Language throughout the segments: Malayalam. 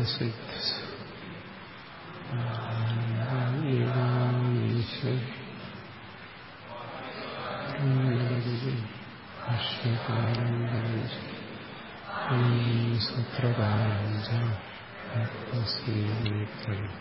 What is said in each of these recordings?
സൂത്രകാരം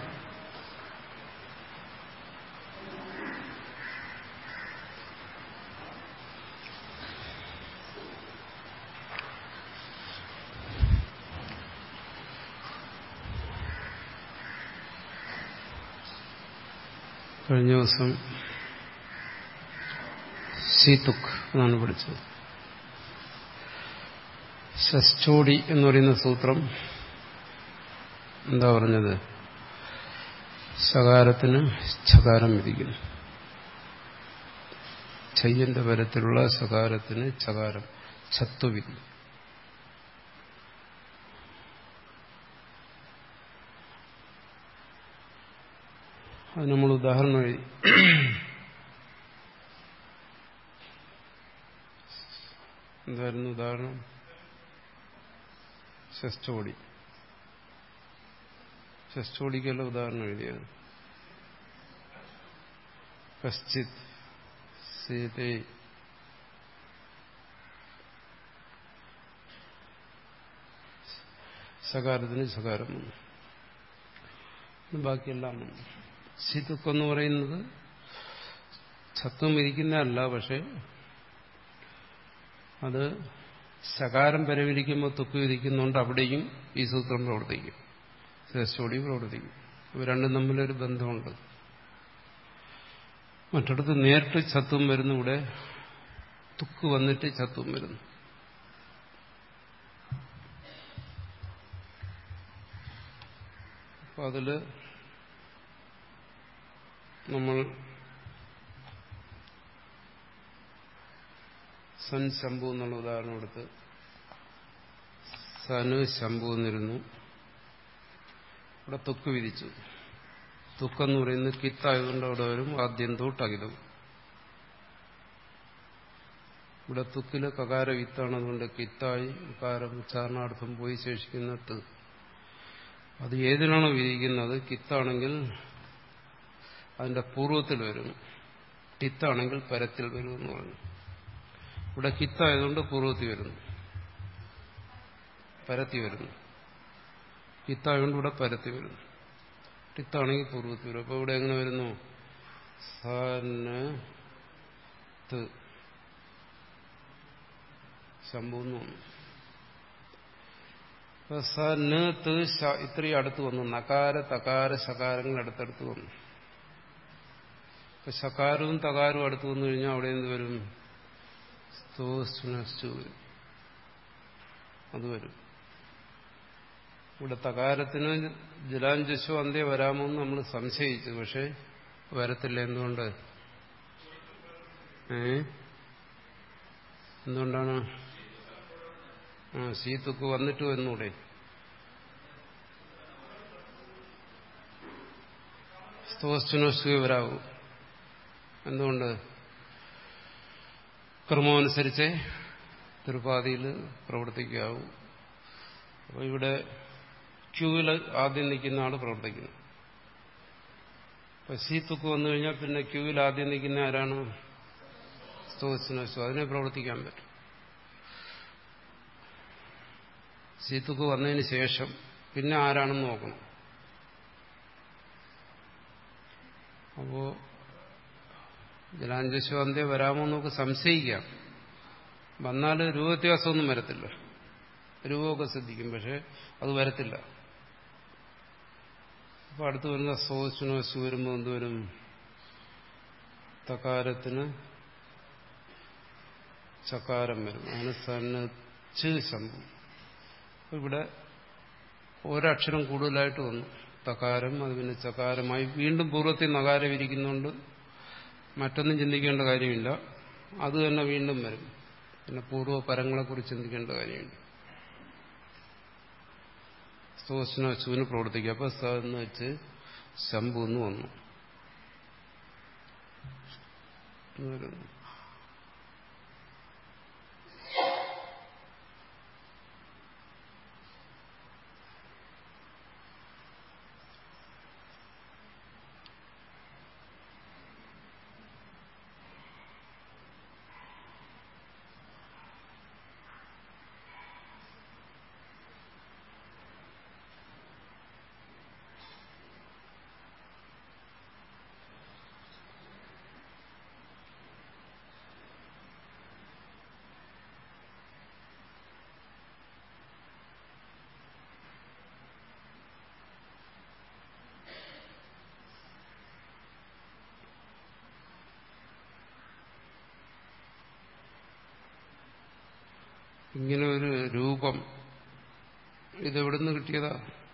കഴിഞ്ഞ ദിവസം സീതുക് എന്നാണ് പഠിച്ചത് ഷസ്റ്റോടി എന്ന് പറയുന്ന സൂത്രം എന്താ പറഞ്ഞത് ശകാരത്തിന് ചകാരം വിധിക്കുന്നു ചയ്യന്റെ പരത്തിലുള്ള ശകാരത്തിന് ചകാരം ഛത്വവിധി അത് നമ്മൾ ഉദാഹരണം എഴുതി എന്തായിരുന്നു ഉദാഹരണം ഷസ്റ്റോടി ഷസ്റ്റോടിക്കല്ല ഉദാഹരണം എഴുതിയത് കശ്ചിത് സീതേ സകാരത്തിന് സകാരം ബാക്കിയെല്ലാം സിതുക്ക് എന്ന് പറയുന്നത് ഛത്വം വിരിക്കുന്നതല്ല പക്ഷെ അത് ശകാരം പരവിരിക്കുമ്പോൾ തുക്ക് വിരിക്കുന്നുണ്ട് അവിടെയും ഈ സൂത്രം പ്രവർത്തിക്കും ശ്രേഷ്ഠോടി പ്രവർത്തിക്കും ഇവ രണ്ടും തമ്മിലൊരു ബന്ധമുണ്ട് മറ്റിടത്ത് നേരിട്ട് ചത്വം വരുന്നു ഇവിടെ തുക്ക് വന്നിട്ട് ചത്വം വരുന്നു അപ്പൊ അതില് നമ്മൾ സൻ ശംഭു എന്നുള്ള ഉദാഹരണം എടുത്ത് സന് ശംഭു എന്നിരുന്നു ഇവിടെ തുക്ക് വിധിച്ചു തുക്കെന്ന് പറയുന്നത് കിത്തായതുകൊണ്ട് അവിടെ വരും ആദ്യം തൊട്ടകിതം ഇവിടെ തുക്കില് കകാര വിത്താണ് അതുകൊണ്ട് കിത്തായി കാരം ഉച്ചാരണാർത്ഥം പോയി ശേഷിക്കുന്ന ത് അത് ഏതിനാണോ വിധിക്കുന്നത് കിത്താണെങ്കിൽ അതിന്റെ പൂർവ്വത്തിൽ വരും ടിത്താണെങ്കിൽ പരത്തിൽ വരും എന്ന് പറഞ്ഞു ഇവിടെ കിത്തായതുകൊണ്ട് പൂർവ്വത്തിൽ വരുന്നു പരത്തി വരുന്നു കിത്തായതുകൊണ്ട് ഇവിടെ പരത്തി വരുന്നു ടിത്താണെങ്കിൽ പൂർവ്വത്തിൽ വരും അപ്പൊ ഇവിടെ എങ്ങനെ വരുന്നു സന് ശംഭൂന്ന് വന്നു അപ്പൊ സന് ത് ഇത്രയും അടുത്ത് വന്നു നകാര തകാര ശകാരങ്ങൾ അടുത്തടുത്ത് വന്നു ഇപ്പൊ ശകാരവും തകാരവും അടുത്ത് വന്നു കഴിഞ്ഞാൽ അവിടെ എന്ത് വരും സ്തോസ്നസ്തു വരും അത് വരും ഇവിടെ തകാരത്തിന് ജലാഞ്ജസ്വ അന്തേ വരാമോ എന്ന് നമ്മൾ സംശയിച്ചു പക്ഷെ വരത്തില്ല എന്തുകൊണ്ട് ഏ എന്തുകൊണ്ടാണ് ആ സീത്തുക്ക് വന്നിട്ട് എന്നൂടെ സ്തോസ്റ്റുനോസ്തുവേ വരാവൂ എന്തുകൊണ്ട് ക്രമമനുസരിച്ച് തിരുപ്പാതിയിൽ പ്രവർത്തിക്കാവൂ അപ്പോൾ ഇവിടെ ക്യൂവിൽ ആദ്യം നിൽക്കുന്ന ആൾ പ്രവർത്തിക്കുന്നു അപ്പൊ സീത്തുക്ക് വന്നു കഴിഞ്ഞാൽ പിന്നെ ക്യൂവിൽ ആദ്യം നിൽക്കുന്ന ആരാണ് സ്തോസ്റ്റുനോസ്തു അതിനെ പ്രവർത്തിക്കാൻ പറ്റും സീത്തുക്ക് വന്നതിന് ശേഷം പിന്നെ ആരാണെന്ന് നോക്കണം അപ്പോ ജലാഞ്ജസ്വാന്തെ വരാമോ നമുക്ക് സംശയിക്കാം വന്നാൽ രൂപവ്യത്യാസമൊന്നും വരത്തില്ല രൂപമൊക്കെ ശ്രദ്ധിക്കും പക്ഷെ അത് വരത്തില്ല അപ്പൊ അടുത്ത് വരുന്ന സോസിനോസ് വരുമ്പോൾ എന്തുവരും തകാരത്തിന് ചകാരം വരും അങ്ങനെ സന്നച്ച് ശമ്പു ഇവിടെ ഒരക്ഷരം കൂടുതലായിട്ട് വന്നു തകാരം അത് പിന്നെ ചകാരമായി വീണ്ടും പൂർവ്വത്തിൽ നകാരം ഇരിക്കുന്നുണ്ട് മറ്റൊന്നും ചിന്തിക്കേണ്ട കാര്യമില്ല അത് തന്നെ വീണ്ടും വരും പിന്നെ പൂർവ്വ പരങ്ങളെക്കുറിച്ച് ചിന്തിക്കേണ്ട കാര്യമില്ല സ്തോസ്ന ശൂന് പ്രവർത്തിക്കുക അപ്പൊ സ എന്ന് വെച്ച് ശംഭു എന്ന് വന്നു ഇങ്ങനെ ഒരു രൂപം ഇതെവിടുന്ന് കിട്ടിയതാ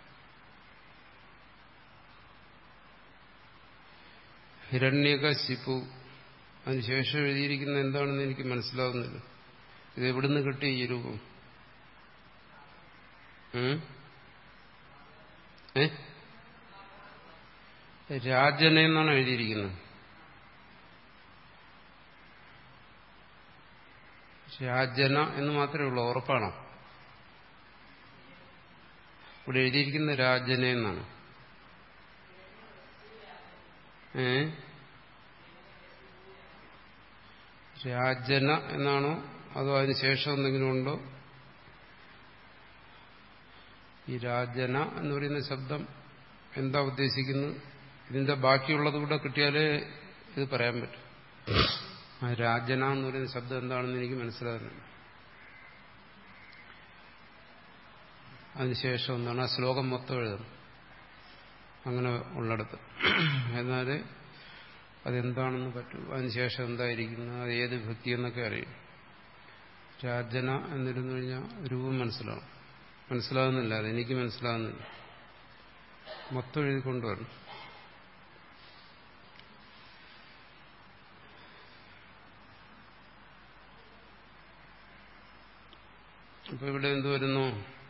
ഹിരണ്യകശിപു അതിനുശേഷം എഴുതിയിരിക്കുന്ന എന്താണെന്ന് എനിക്ക് മനസ്സിലാവുന്നില്ല ഇത് എവിടുന്ന് കിട്ടി ഈ രൂപം ഏ രാജന എന്നാണ് എഴുതിയിരിക്കുന്നത് രാജന എന്ന് മാത്രമേ ഉള്ളൂ ഉറപ്പാണോ ഇവിടെ എഴുതിയിരിക്കുന്ന രാജന എന്നാണ് ഏ രാജന എന്നാണോ അതോ അതിന് ശേഷം എന്തെങ്കിലും ഉണ്ടോ ഈ രാജന എന്ന് പറയുന്ന ശബ്ദം എന്താ ഉദ്ദേശിക്കുന്നത് ഇതിന്റെ ബാക്കിയുള്ളത് കൂടെ കിട്ടിയാലേ ഇത് പറയാൻ പറ്റും ആ രാജന എന്ന് പറയുന്ന ശബ്ദം എന്താണെന്ന് എനിക്ക് മനസ്സിലാകുന്നില്ല അതിനുശേഷം എന്താണ് ആ ശ്ലോകം മൊത്തം എഴുതണം അങ്ങനെ ഉള്ളിടത്ത് എന്നാൽ അതെന്താണെന്ന് പറ്റും അതിനുശേഷം എന്തായിരിക്കുന്നു അത് ഏത് ഭക്തി എന്നൊക്കെ അറിയും രാജന എന്നിരുന്നു കഴിഞ്ഞാൽ രൂപം മനസ്സിലാവും മനസ്സിലാകുന്നില്ല അത് എനിക്ക് മനസ്സിലാകുന്നില്ല മൊത്തം എഴുതി കൊണ്ടുവരണം അപ്പൊ ഇവിടെ എന്ത് വരുന്നു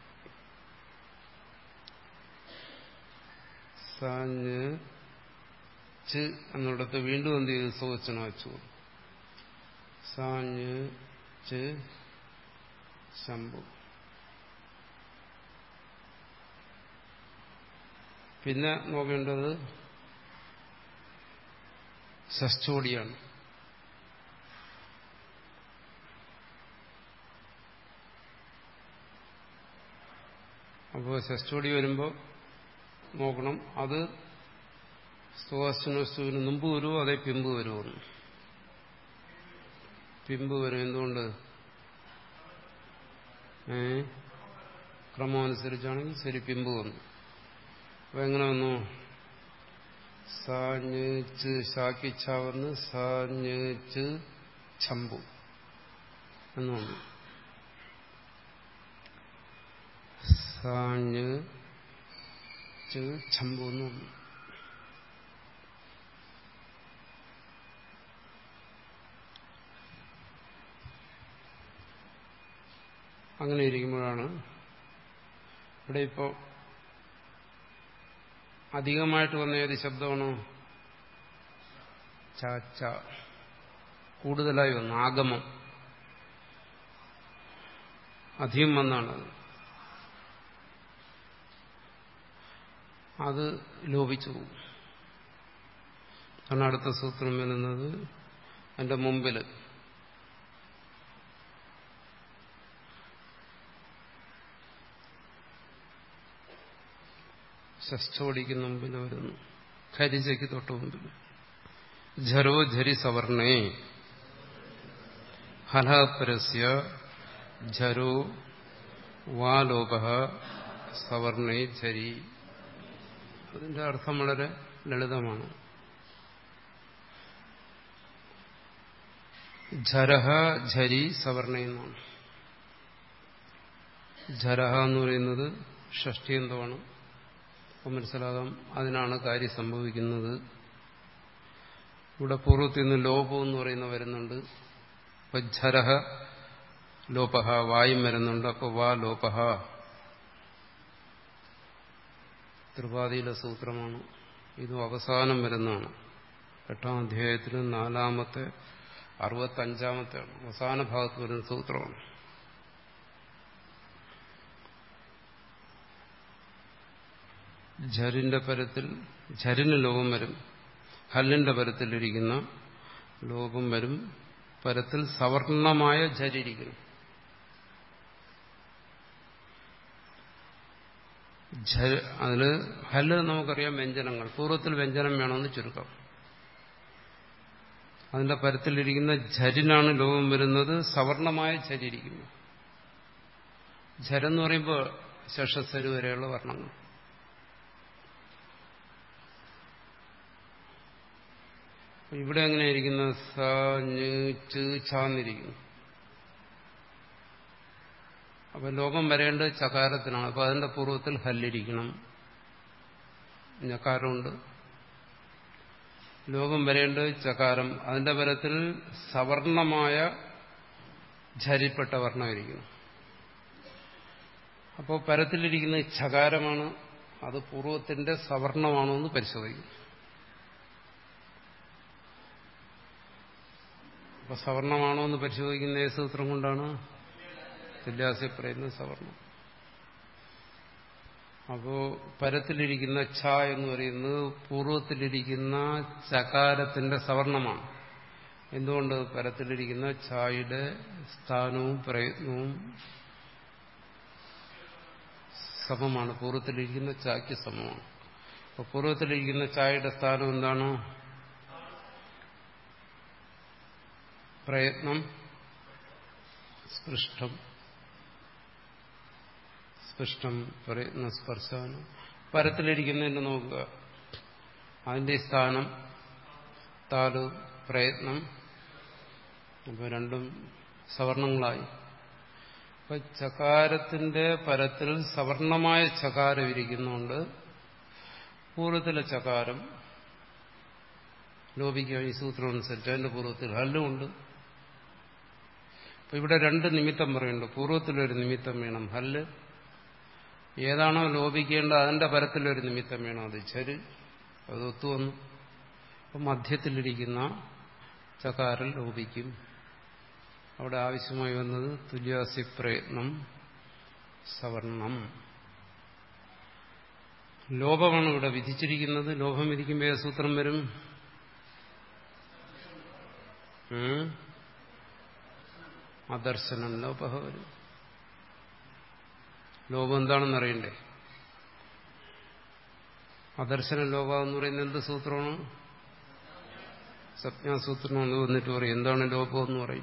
സാഞ്ഞ് ച് എന്നിടത്ത് വീണ്ടും എന്ത് ചെയ്തു സോച്ചന വെച്ചു സാഞ്ഞ് ച് ശംഭു പിന്നെ നോക്കേണ്ടത് ഷസ്റ്റോടിയാണ് അപ്പോൾ ഷസ്റ്റോടി വരുമ്പോൾ നോക്കണം അത് സുവാസനസ്തുവിന് മുമ്പ് വരുമോ അതേ പിമ്പ് വരുമോ പിമ്പ് വരും എന്തുകൊണ്ട് ഏ ക്രമം അനുസരിച്ചാണെങ്കിൽ ശരി പിമ്പ് വന്നു അപ്പൊ എങ്ങനെ വന്നു സാഞ്ഞ് ശാക്കിച്ച വന്ന് സാഞ്ഞ് ചമ്പു എന്ന് വന്നു സാഞ്ഞ് ചമ്പു എന്ന് വന്നു അങ്ങനെ ഇരിക്കുമ്പോഴാണ് ഇവിടെ ഇപ്പോ അധികമായിട്ട് വന്ന ഏത് ശബ്ദമാണോ ചാച്ച കൂടുതലായി വന്നു ആഗമം അധികം വന്നാണത് അത് ലോപിച്ചു പോകും കാരണം അടുത്ത സൂത്രം വരുന്നത് അതിന്റെ മുമ്പിൽ ഷഷ്ടോടിക്ക് മുമ്പിൽ വരുന്നു ഖരിജയ്ക്ക് തൊട്ട് മുമ്പിൽ ഝരോ ഝരി സവർണേ ഹലപരസ്യ ഝരോ വാലോപ സവർണേ ഝരി അതിന്റെ അർത്ഥം വളരെ ലളിതമാണ് ഝരഹ ഝരി സവർണ എന്നാണ് ഝരഹ എന്ന് പറയുന്നത് ഷഷ്ടിയന്തമാണ് അപ്പം മനസ്സിലാകാം അതിനാണ് കാര്യം സംഭവിക്കുന്നത് ഇവിടെ പൂർവ്വത്തിൽ നിന്ന് ലോപം എന്ന് പറയുന്ന വരുന്നുണ്ട് അപ്പൊ ഝരഹ ലോപഹ വായും വരുന്നുണ്ട് അപ്പൊ വാ ലോപഹ ത്രിപാതിയിലെ സൂത്രമാണ് ഇതും അവസാനം വരുന്നതാണ് എട്ടാം അധ്യായത്തിൽ നാലാമത്തെ അറുപത്തഞ്ചാമത്തെ അവസാന ഭാഗത്ത് വരുന്ന സൂത്രമാണ് ഝരിന്റെ പരത്തിൽ ഝരിന് ലോകം വരും ഹല്ലിന്റെ പരത്തിലിരിക്കുന്ന ലോകം വരും പരത്തിൽ സവർണമായ ഝരിയിരിക്കുന്നു അതിൽ ഹല്ല് നമുക്കറിയാം വ്യഞ്ജനങ്ങൾ പൂർവ്വത്തിൽ വ്യഞ്ജനം വേണമെന്ന് ചുരുക്കം അതിന്റെ പരത്തിലിരിക്കുന്ന ഝരിനാണ് ലോകം വരുന്നത് സവർണമായ ഝരിയിരിക്കുന്നു ഝരെന്ന് പറയുമ്പോൾ ശേഷസ്വരു വരെയുള്ള വർണ്ണങ്ങൾ ഇവിടെ എങ്ങനെയിരിക്കുന്ന സ ചാന്നിരിക്കുന്നു അപ്പൊ ലോകം വരേണ്ടത് ചകാരത്തിനാണ് അപ്പൊ അതിന്റെ പൂർവ്വത്തിൽ ഹല്ലിരിക്കണം ഞക്കാരമുണ്ട് ലോകം വരേണ്ടത് ചകാരം അതിന്റെ പരത്തിൽ സവർണമായ ഝരിപ്പെട്ട വർണ്ണമായിരിക്കണം അപ്പോൾ പരത്തിലിരിക്കുന്ന ഛകാരമാണ് അത് പൂർവ്വത്തിന്റെ സവർണമാണോ എന്ന് പരിശോധിക്കും അപ്പൊ സവർണമാണോ എന്ന് പരിശോധിക്കുന്ന ഏത് സൂത്രം കൊണ്ടാണ് തുല്യാസി പറയുന്ന സവർണം അപ്പോ പരത്തിലിരിക്കുന്ന ഛ എന്ന് പറയുന്നത് പൂർവ്വത്തിലിരിക്കുന്ന ചകാരത്തിന്റെ സവർണമാണ് എന്തുകൊണ്ട് പരത്തിലിരിക്കുന്ന ഛായുടെ സ്ഥാനവും പ്രയത്നവും സമമാണ് പൂർവ്വത്തിലിരിക്കുന്ന ചായ്ക്ക് സമമാണ് അപ്പൊ പൂർവ്വത്തിലിരിക്കുന്ന ചായയുടെ സ്ഥാനം എന്താണ് പ്രയത്നം സ്പൃഷ്ടം സ്പൃഷ്ടം പ്രയത്ന സ്പർശാനം പരത്തിലിരിക്കുന്നതിന്റെ നോക്കുക അതിന്റെ സ്ഥാനം താല് പ്രയത്നം അപ്പോൾ രണ്ടും സവർണങ്ങളായി അപ്പൊ ചകാരത്തിന്റെ പരത്തിൽ സവർണമായ ചകാരം ഇരിക്കുന്നുണ്ട് പൂർവ്വത്തിലെ ചകാരം ലോപിക്കുക ഈ സൂത്രം അനുസരിച്ച് അതിന്റെ പൂർവ്വത്തിൽ ഹല്ലുമുണ്ട് അപ്പൊ ഇവിടെ രണ്ട് നിമിത്തം പറയുന്നുണ്ട് പൂർവ്വത്തിലൊരു നിമിത്തം വേണം ഹല്ല് ഏതാണോ ലോപിക്കേണ്ടത് അതിന്റെ പരത്തിലൊരു നിമിത്തം വേണം അത് ചര് അത് ഒത്തുവന്നു അപ്പം മധ്യത്തിലിരിക്കുന്ന ചകാരൽ ലോപിക്കും അവിടെ ആവശ്യമായി വന്നത് തുല്യാസി പ്രയത്നം സവർണം ലോപമാണ് ഇവിടെ വിധിച്ചിരിക്കുന്നത് ലോപം വിധിക്കുമ്പോൾ ഏത് സൂത്രം വരും അദർശനം ലോപഹ വരും ലോപം എന്താണെന്ന് അറിയണ്ടേ അദർശന ലോപ എന്ന് പറയുന്നത് എന്ത് സൂത്രമാണ് സജ്ഞാസൂത്രം എന്ന് വന്നിട്ട് പറയും എന്താണ് ലോപം എന്ന് പറയും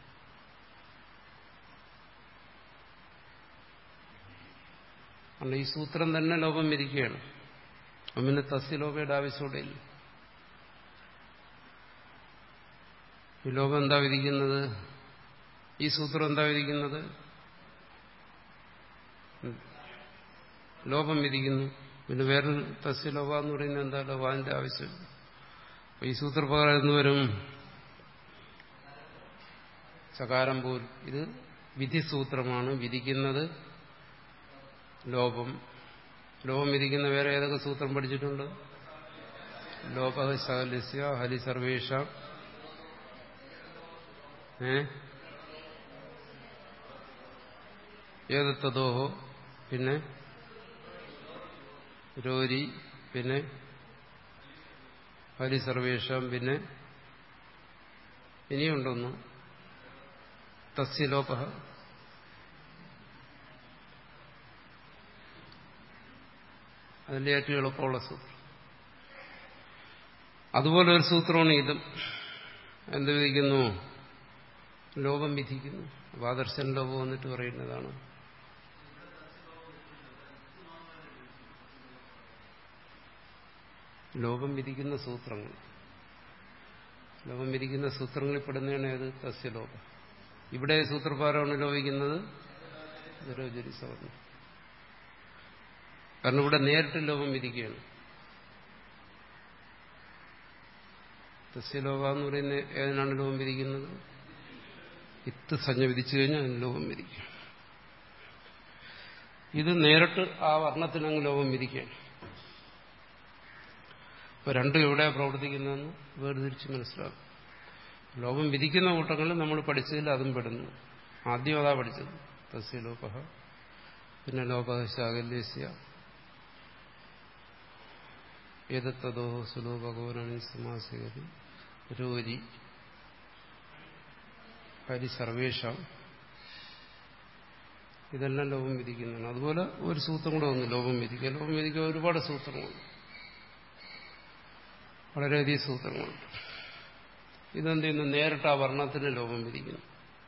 അല്ല ഈ സൂത്രം തന്നെ ലോപം വിധിക്കുകയാണ് പിന്നെ തസ്യലോപയുടെ ആവശ്യമില്ല ഇല്ല ഈ ലോകം എന്താ വിധിക്കുന്നത് ഈ സൂത്രം എന്താ വിധിക്കുന്നത് ലോപം വിധിക്കുന്നു പിന്നെ വേറെ തസ്യലോപ എന്ന് പറയുന്നത് എന്താ ലോപ അതിന്റെ ആവശ്യം ഈ സൂത്രപ്രകാരം എന്ന് വരും ചകാരം പോൽ ഇത് വിധിസൂത്രമാണ് വിധിക്കുന്നത് ലോപം ലോപം വിധിക്കുന്ന വേറെ ഏതൊക്കെ സൂത്രം പഠിച്ചിട്ടുണ്ട് ലോപ ശകലസ്യ ഹരി സർവേഷ ഏ ഏതത്തതോഹോ പിന്നെ രോരി പിന്നെ ഹരി സർവേഷം പിന്നെ ഇനിയുണ്ടൊന്ന് തസ്യലോപ അതിന്റെ ഏറ്റവും എളുപ്പമുള്ള സൂത്രം അതുപോലെ ഒരു സൂത്രമാണ് ഇതും എന്ത് വിധിക്കുന്നു ലോകം വിധിക്കുന്നു അപ്പൊ ആദർശൻ ലോകം വന്നിട്ട് പറയുന്നതാണ് ലോകം വിധിക്കുന്ന സൂത്രങ്ങൾ ലോകം വിധിക്കുന്ന സൂത്രങ്ങളിൽ പെടുന്നതാണ് ഏത് തസ്യലോകം ഇവിടെ സൂത്രഭാരമാണ് ലോപിക്കുന്നത് നിരോജരി സവർണം കാരണം ഇവിടെ നേരിട്ട് ലോകം വിധിക്കുകയാണ് തസ്യലോക എന്ന് പറയുന്ന ഏതിനാണ് ലോകം വിധിക്കുന്നത് ഇത്ത് സഞ്ജ വിധിച്ചു കഴിഞ്ഞാൽ അതിന് ലോകം വിധിക്കും ഇത് നേരിട്ട് ആ വർണ്ണത്തിനങ്ങ് ലോകം വിധിക്കുകയാണ് ഇപ്പൊ രണ്ടും എവിടെയാണ് പ്രവർത്തിക്കുന്നതെന്ന് വേർതിരിച്ച് മനസ്സിലാക്കും ലോകം വിധിക്കുന്ന കൂട്ടങ്ങളിൽ നമ്മൾ പഠിച്ചതിൽ അതും പെടുന്നു ആദ്യം അതാ പഠിച്ചത് തസ്യലോപ പിന്നെ ലോപ ശാകല്യസ്യ ഏതത്തതോ സുലോപകോനാണി സമാസികരി രോരി ഹരി സർവേഷാം ഇതെല്ലാം ലോകം വിധിക്കുന്നതാണ് അതുപോലെ ഒരു സൂത്രം കൂടെ വന്നു ലോകം വിധിക്കുക ലോകം വിധിക്കുക ഒരുപാട് സൂത്രങ്ങളുണ്ട് വളരെയധികം സൂത്രങ്ങളുണ്ട് ഇതെന്ത് ചെയ്യുന്നു നേരിട്ട് ആ വർണ്ണത്തിന് ലോകം വിധിക്കുന്നു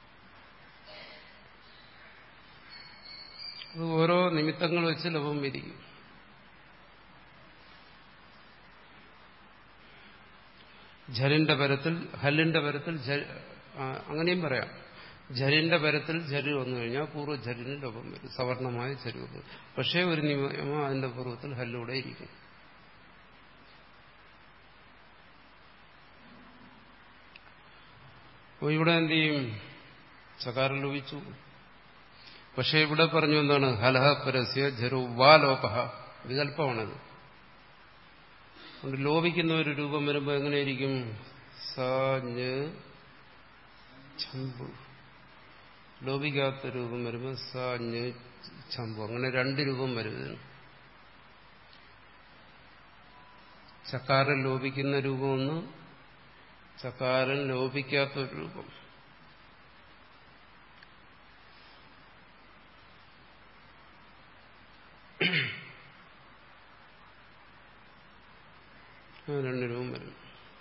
അത് ഓരോ നിമിത്തങ്ങൾ വെച്ച് ലോകം വിധിക്കും ഝലിന്റെ പരത്തിൽ ഹല്ലിന്റെ പരത്തിൽ അങ്ങനെയും പറയാം ജരിന്റെ പരത്തിൽ ജരി വന്നു കഴിഞ്ഞാൽ പൂർവ്വ ജരിന് ലോപം വരും സവർണമായ ജരി വന്നു പക്ഷേ ഒരു നിയമം അതിന്റെ പൂർവ്വത്തിൽ ഹല്ലൂടെ ഇരിക്കും അപ്പോൾ ഇവിടെ എന്ത് ചെയ്യും ചകാരം ലോപിച്ചു പക്ഷെ ഇവിടെ പറഞ്ഞു എന്താണ് ഹലഹ പരസ്യ ജരു വാ ലോപഹ വികല്പമാണത് അതുകൊണ്ട് ലോപിക്കുന്ന ഒരു രൂപം വരുമ്പോൾ എങ്ങനെയിരിക്കും സമ്പു ലോപിക്കാത്ത രൂപം വരുമ്പോൾ സഞ്ഞ് ചമ്പു അങ്ങനെ രണ്ട് രൂപം വരും ഇതിന് ചക്കാരൻ ലോപിക്കുന്ന രൂപം ഒന്ന് ചക്കാരൻ ലോപിക്കാത്ത ഒരു രൂപം രണ്ട് രൂപം വരും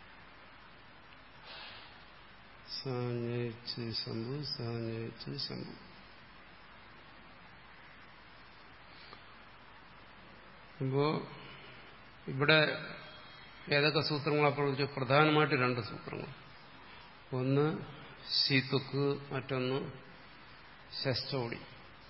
സാഞ്ഞേച്ച് ശംഭു സാഞ്ഞേച്ച് ശംഭു അപ്പോ ഇവിടെ ഏതൊക്കെ സൂത്രങ്ങളാണ് പ്രവർത്തിച്ചു പ്രധാനമായിട്ട് രണ്ട് സൂത്രങ്ങൾ ഒന്ന് ശീത്തുക്ക് മറ്റൊന്ന് ശസ്റ്റോടി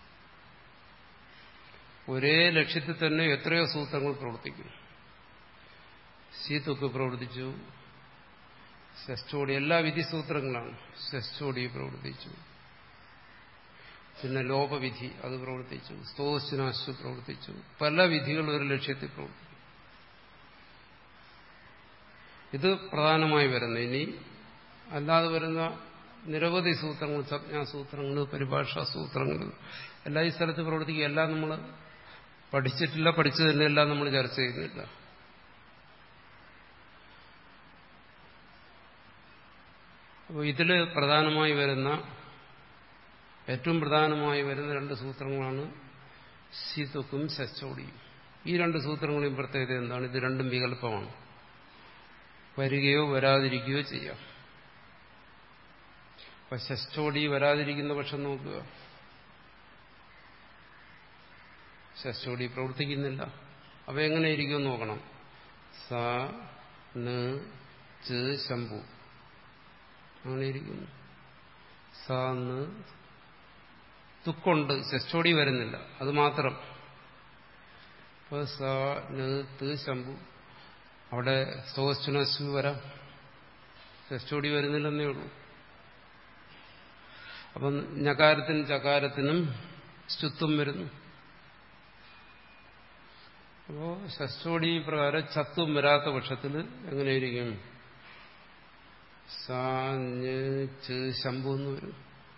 ഒരേ ലക്ഷ്യത്തിൽ തന്നെ എത്രയോ സൂത്രങ്ങൾ പ്രവർത്തിക്കും ശീത്തുക്ക് പ്രവർത്തിച്ചു ഷസ്റ്റോടി എല്ലാ വിധിസൂത്രങ്ങളാണ് ഷസ്റ്റോടി പ്രവർത്തിച്ചു പിന്നെ ലോപവിധി അത് പ്രവർത്തിച്ചു സ്തോശനാശു പ്രവർത്തിച്ചു പല വിധികളും ഒരു ലക്ഷ്യത്തിൽ പ്രവർത്തിച്ചു ഇത് പ്രധാനമായി വരുന്നു ഇനി അല്ലാതെ വരുന്ന നിരവധി സൂത്രങ്ങൾ സംജ്ഞാസൂത്രങ്ങൾ പരിഭാഷാ സൂത്രങ്ങൾ എല്ലാ ഈ സ്ഥലത്ത് പ്രവർത്തിക്കുക എല്ലാം നമ്മൾ പഠിച്ചിട്ടില്ല പഠിച്ചു തന്നെ എല്ലാം നമ്മൾ ചർച്ച ചെയ്യുന്നില്ല അപ്പോൾ ഇതിൽ പ്രധാനമായി വരുന്ന ഏറ്റവും പ്രധാനമായി വരുന്ന രണ്ട് സൂത്രങ്ങളാണ് സീതുക്കും ശച്ചോടിയും ഈ രണ്ട് സൂത്രങ്ങളെയും പ്രത്യേകത എന്താണ് ഇത് രണ്ടും വികല്പമാണ് വരികയോ വരാതിരിക്കുകയോ ചെയ്യാം അപ്പൊ ശസ്റ്റോടി വരാതിരിക്കുന്ന പക്ഷം നോക്കുക ശസ്റ്റോടി പ്രവർത്തിക്കുന്നില്ല അവ എങ്ങനെ ഇരിക്കും നോക്കണം സ ന ച ശംഭു അങ്ങനെ ഇരിക്കുന്നു സാന്ന് തുക്കുണ്ട് ശസ്റ്റോടി വരുന്നില്ല അത് മാത്രം ഇപ്പൊ സ ന ശംഭു അവിടെ സ്തോസ്റ്റുനസ്സു വരാം ഷസ്റ്റോടി വരുന്നില്ലെന്നേ ഉള്ളൂ അപ്പം ഞകാരത്തിനും ചകാരത്തിനും സ്റ്റുത്വം വരുന്നു അപ്പോ ഷസ്റ്റോടി പ്രകാരം ചത്വം വരാത്ത പക്ഷത്തിൽ എങ്ങനെയിരിക്കും സാഞ്ഞ് ശംഭു എന്ന് വരും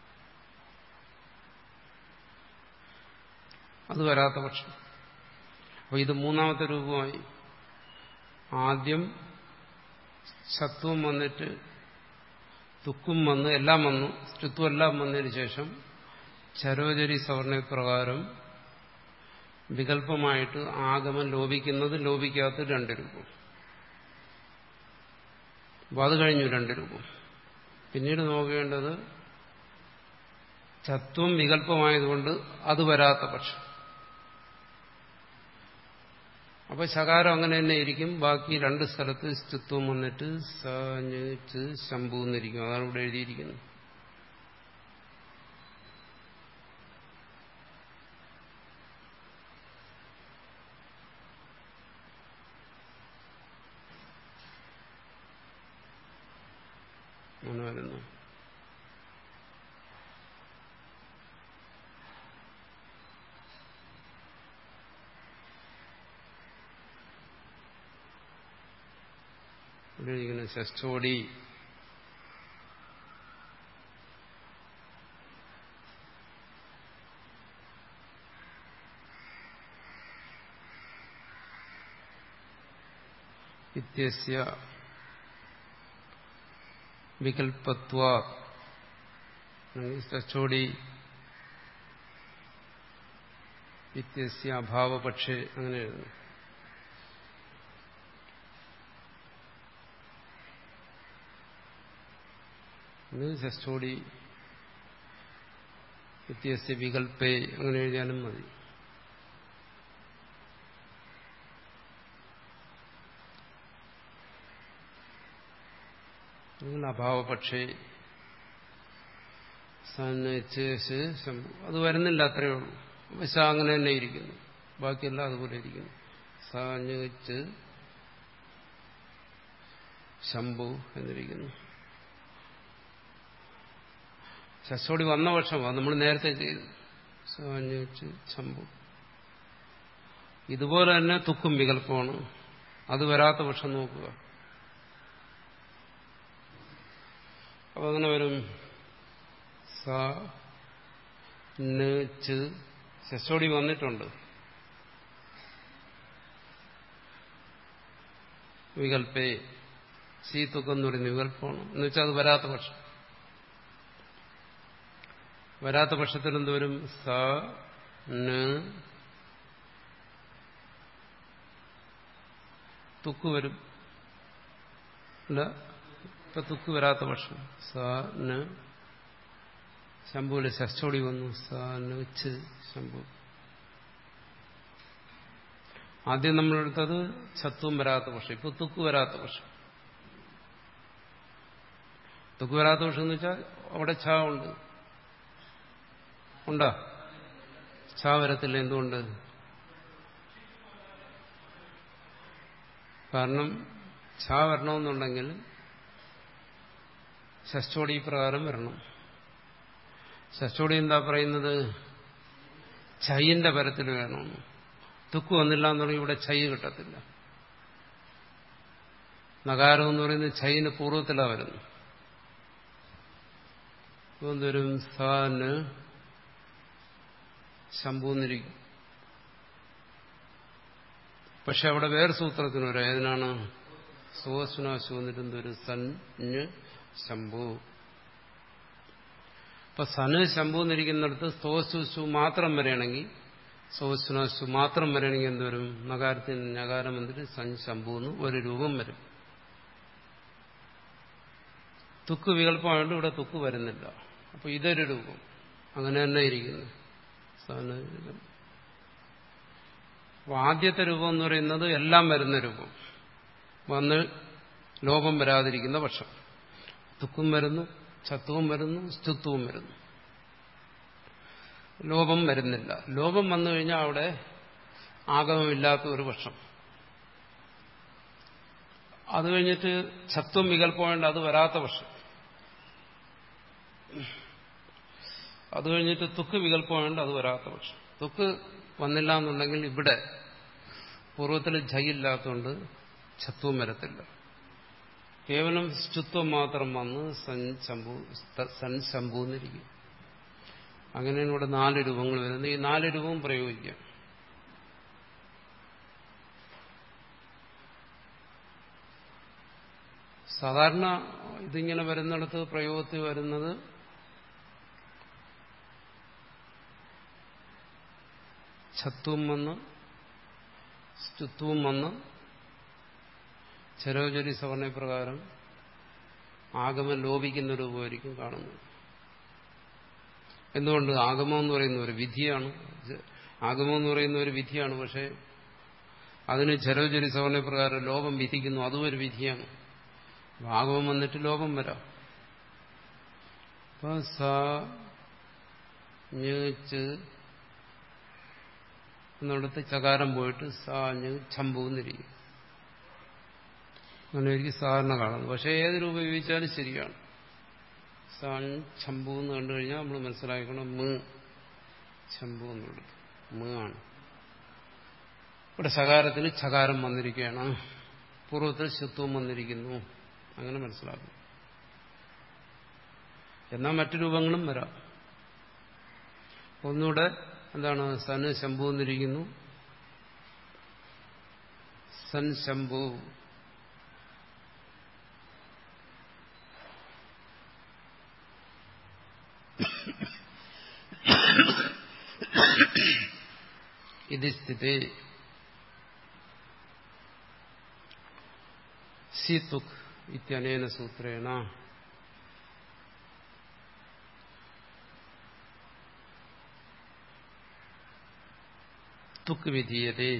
അത് വരാത്ത പക്ഷം അപ്പൊ ഇത് മൂന്നാമത്തെ രൂപമായി ആദ്യം സത്വം വന്നിട്ട് തുക്കും വന്ന് എല്ലാം വന്നു ചുത്തും എല്ലാം വന്നതിന് ശേഷം ചരോചരി സവർണപ്രകാരം വികല്പമായിട്ട് ആഗമം ലോപിക്കുന്നത് ലോപിക്കാത്ത രണ്ട് രൂപം അപ്പോൾ അത് കഴിഞ്ഞു രണ്ട് രൂപം പിന്നീട് നോക്കേണ്ടത് ചത്വം വികല്പമായതുകൊണ്ട് അത് വരാത്ത പക്ഷം അപ്പൊ ശകാരം അങ്ങനെ തന്നെ ഇരിക്കും ബാക്കി രണ്ട് സ്ഥലത്ത് സ്തുത്വം വന്നിട്ട് സഞ്ഞ് ശംഭു എന്നിരിക്കും അതാണ് ഇവിടെ എഴുതിയിരിക്കുന്നത് അങ്ങനെ വരുന്നു ഇവിടെ ഇരിക്കുന്ന ഷസ്റ്റോടി ഇത്യസ്യ വികൽപ്പത്വ ഷസ്റ്റോടി ഇത്യസ്യ അഭാവപക്ഷേ അങ്ങനെ എഴുതുന്നു ഇത് ഷസ്റ്റോടി വ്യത്യസ്ത വികൽപ്പേ അങ്ങനെ എഴുതിയാലും മതി നിങ്ങൾ അഭാവപക്ഷേ സനച്ച് ശംഭു അത് വരുന്നില്ല അത്രയേ ഉള്ളൂ അപ്പൊ ശ അങ്ങനെ തന്നെ ഇരിക്കുന്നു ബാക്കിയെല്ലാം അതുപോലെ ഇരിക്കുന്നു സഞ്ഞ് ശംഭു എന്നിരിക്കുന്നു ശസ്സോടി വന്ന പക്ഷം അത് നമ്മൾ നേരത്തെ ചെയ്തു സഞ്ഞ് ശംഭു ഇതുപോലെ തന്നെ തുക്കും വികല്പമാണ് അത് വരാത്ത പക്ഷം നോക്കുക അപ്പൊ അങ്ങനെ വരും സ ശസ്സോടി വന്നിട്ടുണ്ട് വികല്പേ സി തുക്കം എന്ന് പറയുന്ന വികല്പമാണ് എന്ന് വെച്ചാൽ അത് വരാത്ത പക്ഷം വരാത്ത പക്ഷത്തിൽ എന്തുവരും സ തുക്ക് വരും അല്ല ഇപ്പൊ തുക്ക് വരാത്ത പക്ഷം സ ന് ശംഭുവിലെ ശസ്റ്റോടി വന്നു സ ന് ച് ശംഭു ആദ്യം നമ്മളെടുത്തത് ചത്വം വരാത്ത പക്ഷം ഇപ്പൊ തുക്ക് വരാത്ത പക്ഷം തുക്ക് വരാത്ത പക്ഷം എന്ന് വെച്ചാൽ അവിടെ ഛ ഉണ്ട് ഉണ്ടോ ഛ വരത്തില്ല എന്തുകൊണ്ട് കാരണം ഛ വരണമെന്നുണ്ടെങ്കിൽ ഷസ്റ്റോടി പ്രകാരം വരണം ഷസ്റ്റോടി എന്താ പറയുന്നത് ഛൈന്റെ പരത്തിൽ വേണമെന്ന് തുക്ക് വന്നില്ല എന്നുണ്ടെങ്കിൽ ഇവിടെ ഛൈ കിട്ടത്തില്ല നഗാരം എന്ന് പറയുന്നത് ഛൈന് പൂർവ്വത്തിലാണ് വരുന്നത് എന്തോരും സാന് ശംഭൂന്നിരിക്കും പക്ഷെ അവിടെ വേറെ സൂത്രത്തിന് വരാം ഏതിനാണ് സുവസ്നാശു വന്നിട്ട് ഒരു സന് ശംഭു അപ്പൊ സന് ശംഭു എന്നിരിക്കുന്നിടത്ത് സ്തോസ്വസു മാത്രം വരെയാണെങ്കിൽ സോസ്നാശു മാത്രം വരെയാണെങ്കിൽ എന്തുവരും നഗാരത്തിന് നഗാരം വന്നിട്ട് സൻ ശംഭു എന്ന് ഒരു രൂപം വരും തുക്ക് വികല്പമായതുകൊണ്ട് ഇവിടെ തുക്ക് വരുന്നില്ല അപ്പൊ ഇതൊരു രൂപം അങ്ങനെ തന്നെ ഇരിക്കുന്നു അപ്പൊ ആദ്യത്തെ രൂപം എന്ന് പറയുന്നത് എല്ലാം വരുന്ന രൂപം വന്ന് ലോപം വരാതിരിക്കുന്ന പക്ഷം തുക്കും വരുന്നു ചത്വവും വരുന്നു സ്തുത്വവും വരുന്നു ലോപം വരുന്നില്ല ലോപം വന്നു കഴിഞ്ഞാൽ അവിടെ ആഗമമില്ലാത്ത ഒരു പക്ഷം അത് കഴിഞ്ഞിട്ട് ചത്വം വികല്പമുണ്ട് അത് വരാത്ത പക്ഷം അത് കഴിഞ്ഞിട്ട് തുക്ക് വികല്പമുണ്ട് അത് വരാത്ത പക്ഷം തുക്ക് വന്നില്ല എന്നുണ്ടെങ്കിൽ ഇവിടെ പൂർവ്വത്തിൽ ജയില്ലാത്തതുകൊണ്ട് ചത്വം വരത്തില്ല കേവലം സ്തുത്വം മാത്രം വന്ന് സൻ ശംഭു സൻ ശംഭു എന്നിരിക്കും അങ്ങനെയാണ് ഇവിടെ നാല് രൂപങ്ങൾ വരുന്നത് ഈ നാല് രൂപവും പ്രയോഗിക്കാം സാധാരണ ഇതിങ്ങനെ വരുന്നിടത്ത് പ്രയോഗത്തിൽ വരുന്നത് ഛത്വം വന്ന് സ്തുത്വം വന്ന് ചരോചരി സവർണപ്രകാരം ആഗമം ലോപിക്കുന്ന രൂപമായിരിക്കും കാണുന്നത് എന്തുകൊണ്ട് ആഗമം എന്ന് പറയുന്ന ഒരു വിധിയാണ് ആഗമം എന്ന് പറയുന്ന ഒരു വിധിയാണ് പക്ഷെ അതിന് ചരോചരി സവർണപ്രകാരം ലോപം വിധിക്കുന്നു അതും ഒരു വിധിയാണ് ആഗമം വന്നിട്ട് ലോപം വരാം അപ്പൊ സ എന്നിടത്ത് ചകാരം പോയിട്ട് സാഞ്ഞ് ചമ്പൂന്നിരിക്കും അങ്ങനെ എനിക്ക് സാധാരണ കാണുന്നത് പക്ഷെ ഏത് രൂപം ഉപയോഗിച്ചാലും ശരിയാണ് സാൻ ചമ്പു എന്ന് കണ്ടു കഴിഞ്ഞാൽ നമ്മൾ മനസ്സിലാക്കണം മ് ചമ്പു എന്നുള്ളത് മ് ആണ് ഇവിടെ സകാരത്തിന് ചകാരം വന്നിരിക്കുകയാണ് പൂർവ്വത്തിൽ ശുത്വം വന്നിരിക്കുന്നു അങ്ങനെ മനസ്സിലാക്കും എന്നാൽ മറ്റു രൂപങ്ങളും വരാം ഒന്നുകൂടെ എന്താണ് സന് ശംഭു എന്നിരിക്കുന്നു സൻ ശംഭു ഇത് സ്ഥിതി സീതുക് ഇത്യനേന സൂത്രേണ തുക്ക് വിധീയതേ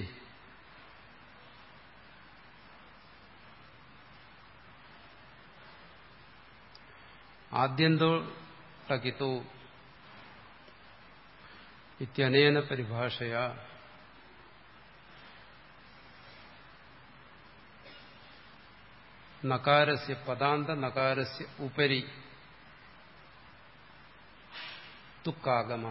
ആദ്യന്തോ ടകിത്തോ ഇത്യനേന പരിഭാഷയാ നകാരസ്യ പദാന്ത നകാരസ്യ ഉപരി തുക്കാഗമ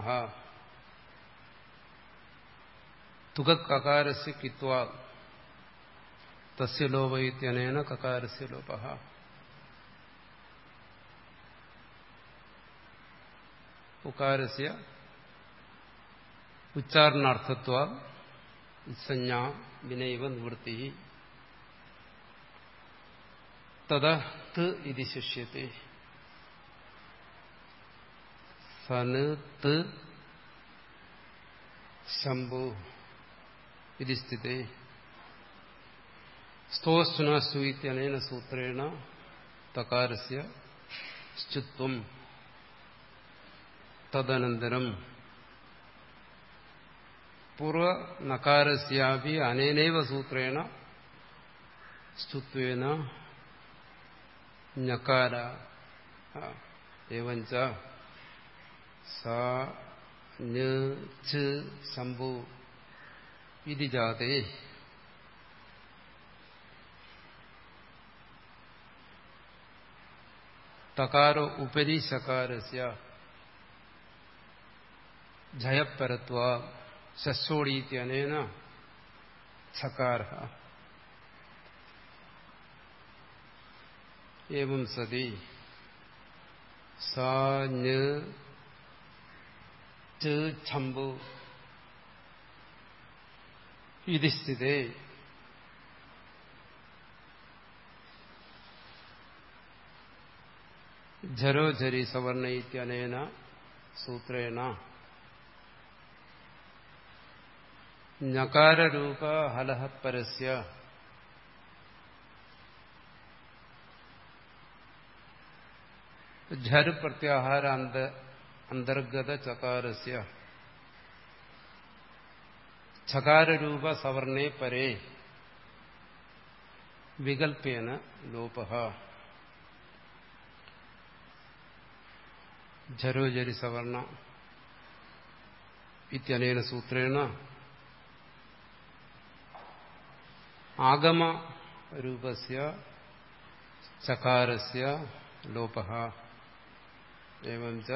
തുകക്കാരസ്യ കിത്വാ തസ്യ ലോപ ഇത്യനേന കകാരസ്യ ലോപ ഉകാരസ്യ ഉച്ചാരണാർത്ഥത്വ സംജ്ഞ വിനൈവ നിവൃത്തി തത് ഇത് ശിഷ്യത്തെ സന് ത് ശംഭു ഇത് സ്ഥിതേ സ്തോസ്തുനാസ്തു ഇത്യനേന സൂത്രേണ തകാരസ്യ സ്തുത്വം തദനന്തരം പൂർവനകാരസ്യാപി അനേനൈവ സൂത്രേണ സ്തുത്വേന ഞകാര എവഞ്ച സാ ശംഭു ഇതി ജാതേ തകാരോ ഉപരി ശകാരസ്യ ജയപരത്വ ശസ്സോടീത്യനേന ഛകാര एवं सति सा छम्बु इति स्थिते झरो झरि सवर्ण इत्यनेन सूत्रेण ഞകാരൂപ ഹലഹ പരസ്യ ഝര് പ്രത്യാഹാര അന്തർഗത ചകാരസ്യ ഛകാരൂപ സവർണേ പരേ വികൽപ്പേന ലോപ ഝരോജരി സവർണ ഇത്യനേന സൂത്രേണ ആഗമ രൂപസ്യ ചകാരസ്യ ലോപ एवं च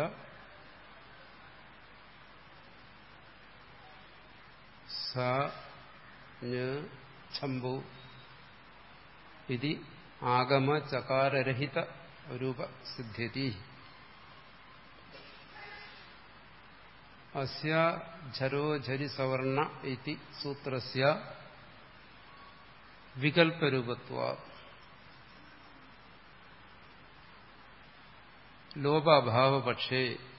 छम्बु इति आगम चकाररहित रूप सिद्ध्यति अस्य झरो झरि सवर्ण इति सूत्रस्य विकल्परूपत्वात् ലോപാഭാവപക്ഷേ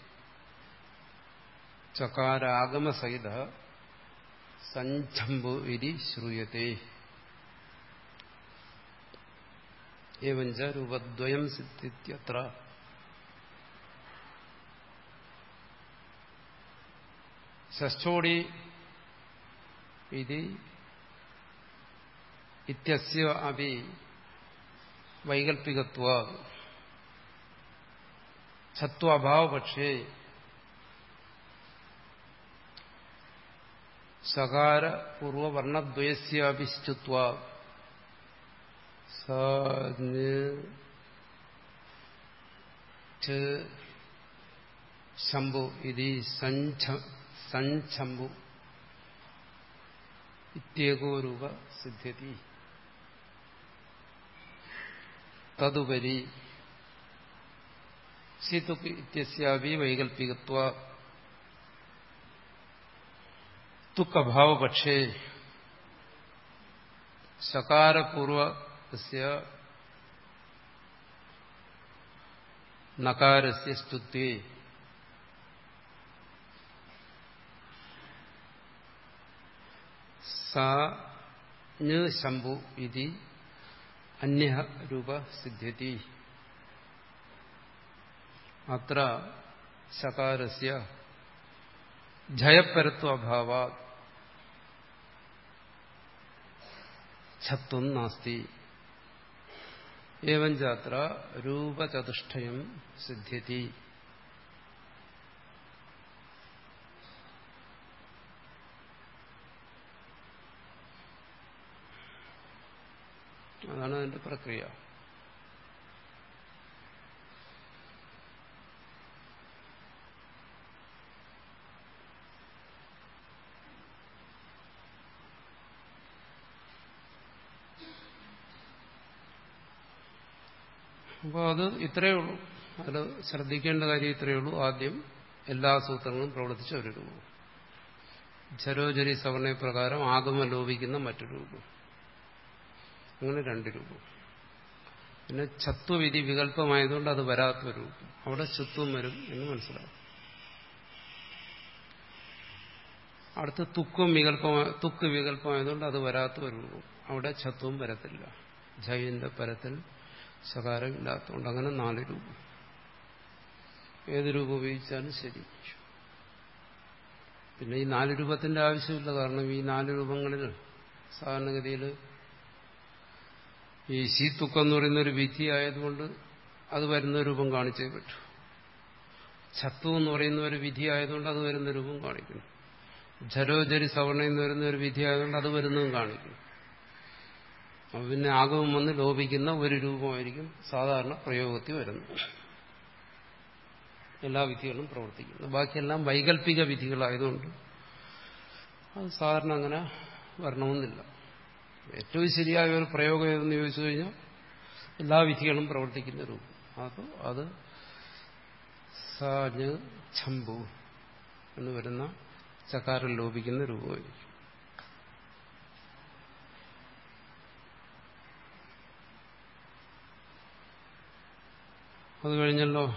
ചകാരാഗമസഹിത സഞ്ചംബു ഇതി ശ്രൂയത്തെ ഏവഞ്ച രൂപദ്വയം സിദ്ധിത്യത്ര ഷഷ്ടോടി ഇതി ഇത്യസ്യ അപി വൈകൽപ്പികത്വാ സത്വാഭാവപക്ഷേ സകാര പൂർവവർണദ്വയസ്യാപി സ്തുത്വ ശംഭു ഇത് സഞ്ചംഭു ഇത്യേകോ രൂപ സിദ്ധ്യതി തതുപരി സിതുക് ഇത്യസ്യാപി വൈകൽപ്പികത്വ തുക്കഭാവപക്ഷേ സകാരപൂർവസ്യ നകാരസ്യ സ്തുത്യേ ശംഭു ഇതി അന്യ രൂപ സിദ്ധ്യതി അത്ര സകാരസ്യ ജയപരത്വഭാവ ഛത്വം നാസ്തി ഏവഞ്ചാത്ര രൂപചതുഷ്ടയം സിദ്ധ്യതി അതാണ് അതിന്റെ പ്രക്രിയ അപ്പോൾ അത് ഇത്രയേ ഉള്ളൂ അതിൽ ശ്രദ്ധിക്കേണ്ട കാര്യം ഇത്രയേ ഉള്ളൂ ആദ്യം എല്ലാ സൂത്രങ്ങളും പ്രവർത്തിച്ച ഒരു രൂപം ജരോജരി സവർണ പ്രകാരം ആഗമ ലോപിക്കുന്ന മറ്റൊരു രൂപം അങ്ങനെ രണ്ട് രൂപം പിന്നെ ചത്വവിധി വികല്പമായതുകൊണ്ട് അത് വരാത്ത രൂപം അവിടെ ചത്വം വരും എന്ന് മനസ്സിലാവും അടുത്ത് തുക്കം വികല്പമായ തുക്ക് വികല്പമായതുകൊണ്ട് അത് വരാത്ത ഒരു രൂപം അവിടെ ചത്വം വരത്തില്ല ജൈവിന്റെ പരത്തിൽ സകാരം ഇല്ലാത്തതുകൊണ്ട് അങ്ങനെ നാല് രൂപം ഏത് രൂപം ഉപയോഗിച്ചാലും ശരി പിന്നെ ഈ നാല് രൂപത്തിന്റെ ആവശ്യമില്ല കാരണം ഈ നാല് രൂപങ്ങളിൽ സാധാരണഗതിയിൽ ഈ ശീത്തുക്കം എന്ന് പറയുന്ന ഒരു വിധി ആയതുകൊണ്ട് അത് വരുന്ന രൂപം കാണിച്ചേ പറ്റൂ ഛത്തു എന്ന് പറയുന്ന ഒരു വിധി ആയതുകൊണ്ട് അത് വരുന്ന രൂപം കാണിക്കണം ജരോജരി സവർണ എന്ന് വരുന്ന ഒരു വിധി ആയതുകൊണ്ട് അത് വരുന്നതും കാണിക്കണം അപ്പൊ പിന്നെ ആഗമം വന്ന് ലോപിക്കുന്ന ഒരു രൂപമായിരിക്കും സാധാരണ പ്രയോഗത്തിൽ വരുന്നത് എല്ലാ വിധികളും പ്രവർത്തിക്കുന്നു ബാക്കിയെല്ലാം വൈകല്പിക വിധികളായതുകൊണ്ട് അത് സാധാരണ അങ്ങനെ വരണമെന്നില്ല ഏറ്റവും ശരിയായ ഒരു പ്രയോഗം ഏതെന്ന് ചോദിച്ചു കഴിഞ്ഞാൽ എല്ലാ വിധികളും പ്രവർത്തിക്കുന്ന രൂപം അത് അത് സാജ് ഛമ്പു എന്ന് വരുന്ന ചക്കാരം ലോപിക്കുന്ന രൂപമായിരിക്കും അത് കഴിഞ്ഞല്ലോ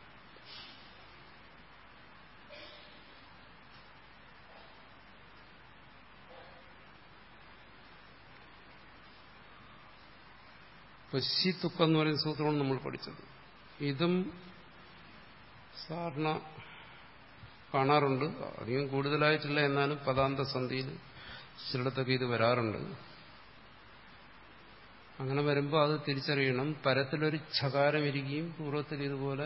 പശിത്തുക്കം എന്ന് പറയുന്ന സൂത്രമാണ് നമ്മൾ പഠിച്ചത് ഇതും സാധാരണ കാണാറുണ്ട് അധികം കൂടുതലായിട്ടില്ല എന്നാലും പദാന്ത സന്ധിയിൽ ചിലയിടത്തൊക്കെ ഇത് വരാറുണ്ട് അങ്ങനെ വരുമ്പോൾ അത് തിരിച്ചറിയണം പരത്തിലൊരു ഛകാരം ഇരിക്കുകയും പൂർവ്വത്തിൽ ഇതുപോലെ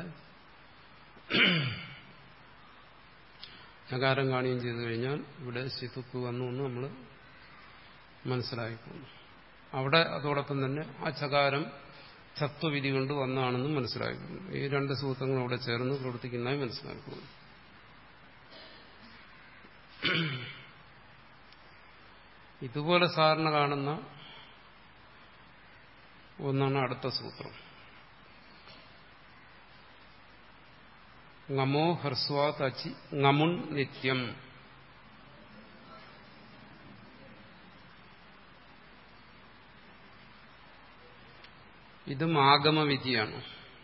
ഛകാരം കാണുകയും ചെയ്തു കഴിഞ്ഞാൽ ഇവിടെ സിതുക്ക് വന്നു എന്ന് നമ്മൾ മനസ്സിലായിക്കുന്നു അവിടെ അതോടൊപ്പം തന്നെ ആ ചകാരം തത്വവിധി കൊണ്ട് വന്നാണെന്നും മനസ്സിലാക്കുന്നു ഈ രണ്ട് സൂത്രങ്ങളും അവിടെ ചേർന്ന് പ്രവർത്തിക്കുന്നതായി മനസ്സിലാക്കുന്നു ഇതുപോലെ സാധാരണ കാണുന്ന ഒന്നാണ് അടുത്ത സൂത്രം ngamo ഹ്രസ്വാത് അച്ചി ngമുൺ നിത്യം ഇതും ആഗമവിധിയാണ്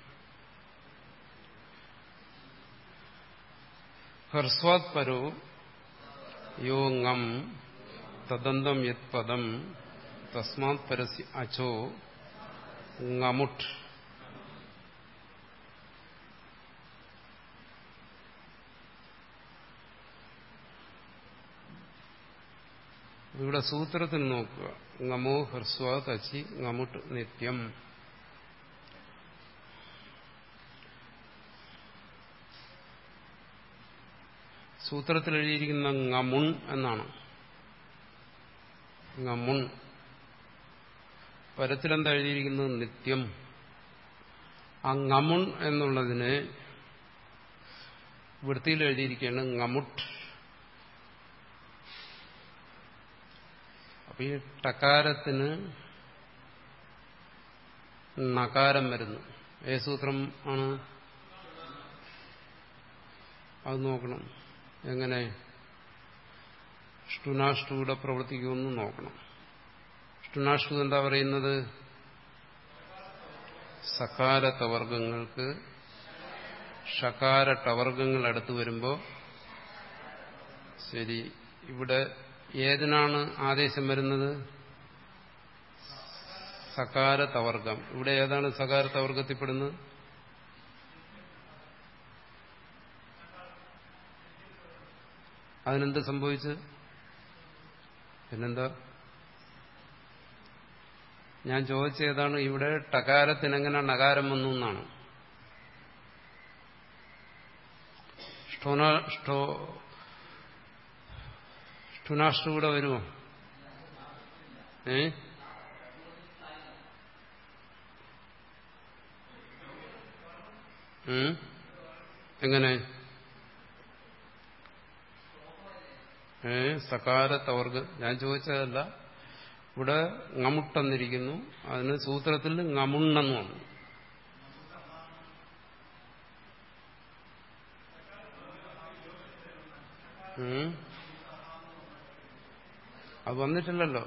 ഹർസ്വാത് പരോ യോ ngം തദന്തം യത് പദം തസ്മാത് പരസ്യ അചോ ngമുട്ട് ഇവിടെ സൂത്രത്തിൽ നോക്കുക ngമോ ഹ്രസ്വാത് അച്ചി ngമുട്ട് നിത്യം സൂത്രത്തിൽ എഴുതിയിരിക്കുന്ന ngമുൺ എന്നാണ് ngമുൺ പരത്തിലെന്താ എഴുതിയിരിക്കുന്നത് നിത്യം ആ ngമുൺ എന്നുള്ളതിനെ വൃത്തിയിൽ എഴുതിയിരിക്കുകയാണ് ngമുട്ട് അപ്പൊ ഈ ടകാരത്തിന് നകാരം വരുന്നു ഏ സൂത്രം ആണ് അത് നോക്കണം എങ്ങനെ ഷ്ടുനാഷ്ടൂടെ പ്രവർത്തിക്കുമെന്ന് നോക്കണം ഷ്ടുനാഷ്ടു എന്താ പറയുന്നത് സകാരത്തവർഗങ്ങൾക്ക് ഷകാരട്ടവർഗങ്ങൾ അടുത്ത് വരുമ്പോൾ ശരി ഇവിടെ ഏതിനാണ് ആദേശം വരുന്നത് സകാരത്തവർഗം ഇവിടെ ഏതാണ് സകാരത്തവർഗത്തിൽപ്പെടുന്നത് അതിനെന്ത് സംഭവിച്ച് പിന്നെന്താ ഞാൻ ചോദിച്ച ഏതാണ് ഇവിടെ ടകാരത്തിന് എങ്ങനെ നകാരം വന്നു എന്നാണ് ഷ്ടുനാഷ്ടു കൂടെ വരുമോ ഏ ഉം? എങ്ങനെ ഏ സകാര തവർഗ ഞാൻ ചോദിച്ചതല്ല ഇവിടെ ngമുട്ടെന്നിരിക്കുന്നു അതിന് സൂത്രത്തിൽ ngമുണ്ണെന്ന് വന്നു ഉം? അത് വന്നിട്ടില്ലല്ലോ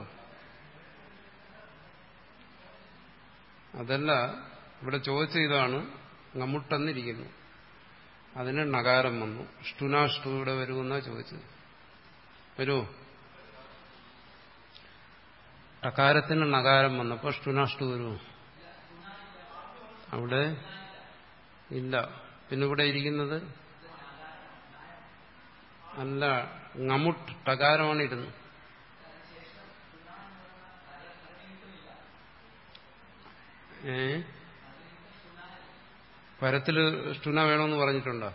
അതല്ല ഇവിടെ ചോദിച്ച ഇതാണ് ngമുട്ടെന്നിരിക്കുന്നു അതിന് നകാരം വന്നു ഷ്ടുനാഷ്ടു ഇവിടെ വരുമെന്നാ ചോദിച്ചത് വരുമോ ടകാരത്തിന് നകാരം വന്നപ്പോ ഷ്ടുനാഷ്ടു വരുമോ അവിടെ ഇല്ല പിന്നെ ഇവിടെ ഇരിക്കുന്നത് അല്ല ngമുട്ട് ടകാരമാണ് ഇരുന്നത് ഏ പരത്തില് ഷ്ടുന വേണമെന്ന് പറഞ്ഞിട്ടുണ്ടോ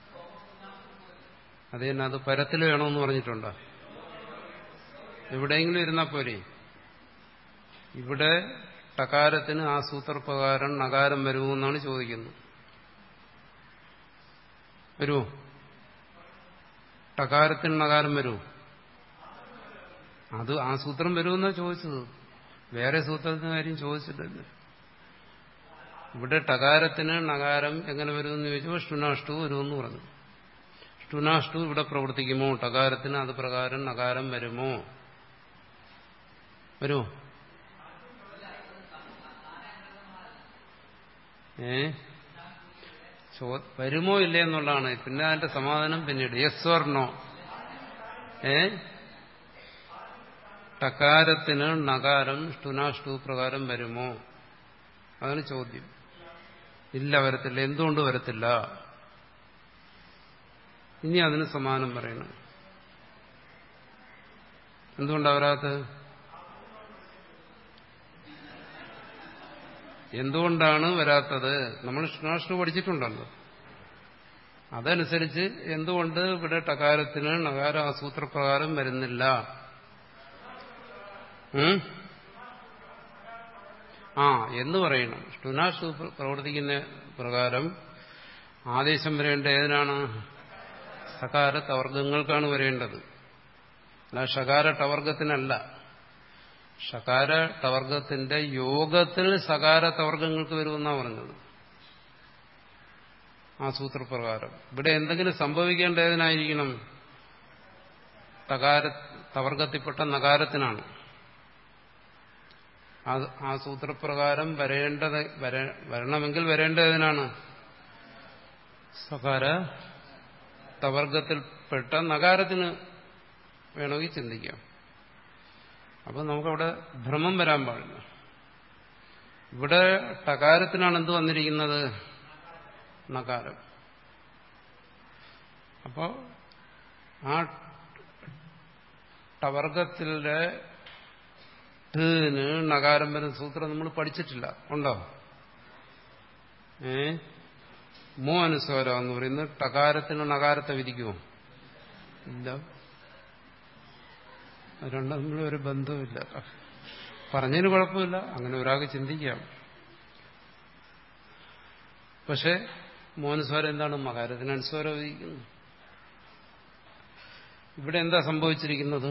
അത് തന്നെ അത് പരത്തില് വേണമെന്ന് പറഞ്ഞിട്ടുണ്ടോ എവിടെയെങ്കിലും ഇരുന്നാൽ പോരെ ഇവിടെ ടകാരത്തിന് ആ സൂത്രപ്രകാരം നകാരം വരുമെന്നാണ് ചോദിക്കുന്നത് വരുമോ ടകാരത്തിന് നകാരം വരുമോ അത് ആ സൂത്രം വരുമെന്നാണ് ചോദിച്ചത് വേറെ സൂത്രത്തിന് കാര്യം ചോദിച്ചിട്ടില്ല ഇവിടെ ടകാരത്തിന് നകാരം എങ്ങനെ വരുമെന്ന് ചോദിച്ചപ്പോൾ ഷ്ടുനാഷ്ടു വരുമെന്ന് പറഞ്ഞു ഷ്ടുനാഷ്ടു ഇവിടെ പ്രവർത്തിക്കുമോ ടകാരത്തിന് അത് പ്രകാരം നകാരം വരുമോ വരുമോ ഏ ചോ വരുമോ ഇല്ലേ എന്നുള്ളതാണ് പിന്നെ അതിന്റെ സമാധാനം പിന്നീട് യെസ് ഓർ നോ ഏ ടകാരത്തിന് നകാരം ഷ്ടുനാഷ്ടു പ്രകാരം വരുമോ അതാണ് ചോദ്യം ഇല്ല വരത്തില്ല എന്തുകൊണ്ട് വരത്തില്ല ഇനി അതിന് സമാനം പറയണം എന്തുകൊണ്ടാ വരാത്തത് എന്തുകൊണ്ടാണ് വരാത്തത് നമ്മൾ ഷ്ണാഷ്ണു പഠിച്ചിട്ടുണ്ടല്ലോ അതനുസരിച്ച് എന്തുകൊണ്ട് ഇവിടെ ടകാരത്തിന് നകാര ആസൂത്രപ്രകാരം വരുന്നില്ല ഉം? ആ എന്ന് പറയണം ഷ്ടുനാഷു പ്രവർത്തിക്കുന്ന പ്രകാരം ആദേശം വരേണ്ട ഏതിനാണ് സകാര തവർഗങ്ങൾക്കാണ് വരേണ്ടത് അല്ല ഷകാര ടവർഗത്തിനല്ല ഷകാര ടവർഗത്തിന്റെ യോഗത്തിൽ സകാര തവർഗങ്ങൾക്ക് വരുമെന്നാ പറഞ്ഞത് ആ സൂത്രപ്രകാരം ഇവിടെ എന്തെങ്കിലും സംഭവിക്കേണ്ട ഏതിനായിരിക്കണം തകാര തവർഗത്തിൽപ്പെട്ട നകാരത്തിനാണ് ആ സൂത്രപ്രകാരം വരേണ്ടത് വരണമെങ്കിൽ വരേണ്ടതിനാണ് സകാര തവർഗത്തിൽപ്പെട്ട നകാരത്തിന് വേണമെങ്കിൽ ചിന്തിക്കാം അപ്പൊ നമുക്കവിടെ ഭ്രമം വരാൻ പാടില്ല ഇവിടെ ടകാരത്തിനാണ് എന്ത് വന്നിരിക്കുന്നത് നകാരം അപ്പോ ആ ടവർഗത്തിലെ ന് നകാരം വരുന്ന സൂത്രം നമ്മൾ പഠിച്ചിട്ടില്ല ഉണ്ടോ ഏ മോ അനുസ്വാരം എന്ന് പറയുന്നത് ടകാരത്തിന് നകാരത്തെ വിധിക്കുമോ ഇല്ല അത് രണ്ടും തമ്മിൽ ഒരു ബന്ധവുമില്ല പറഞ്ഞതിന് കുഴപ്പമില്ല അങ്ങനെ ഒരാൾക്ക് ചിന്തിക്കാം പക്ഷെ മോനുസ്വാരം എന്താണ് മകാരത്തിന് അനുസ്വാരം വിധിക്കുന്നു ഇവിടെ എന്താ സംഭവിച്ചിരിക്കുന്നത്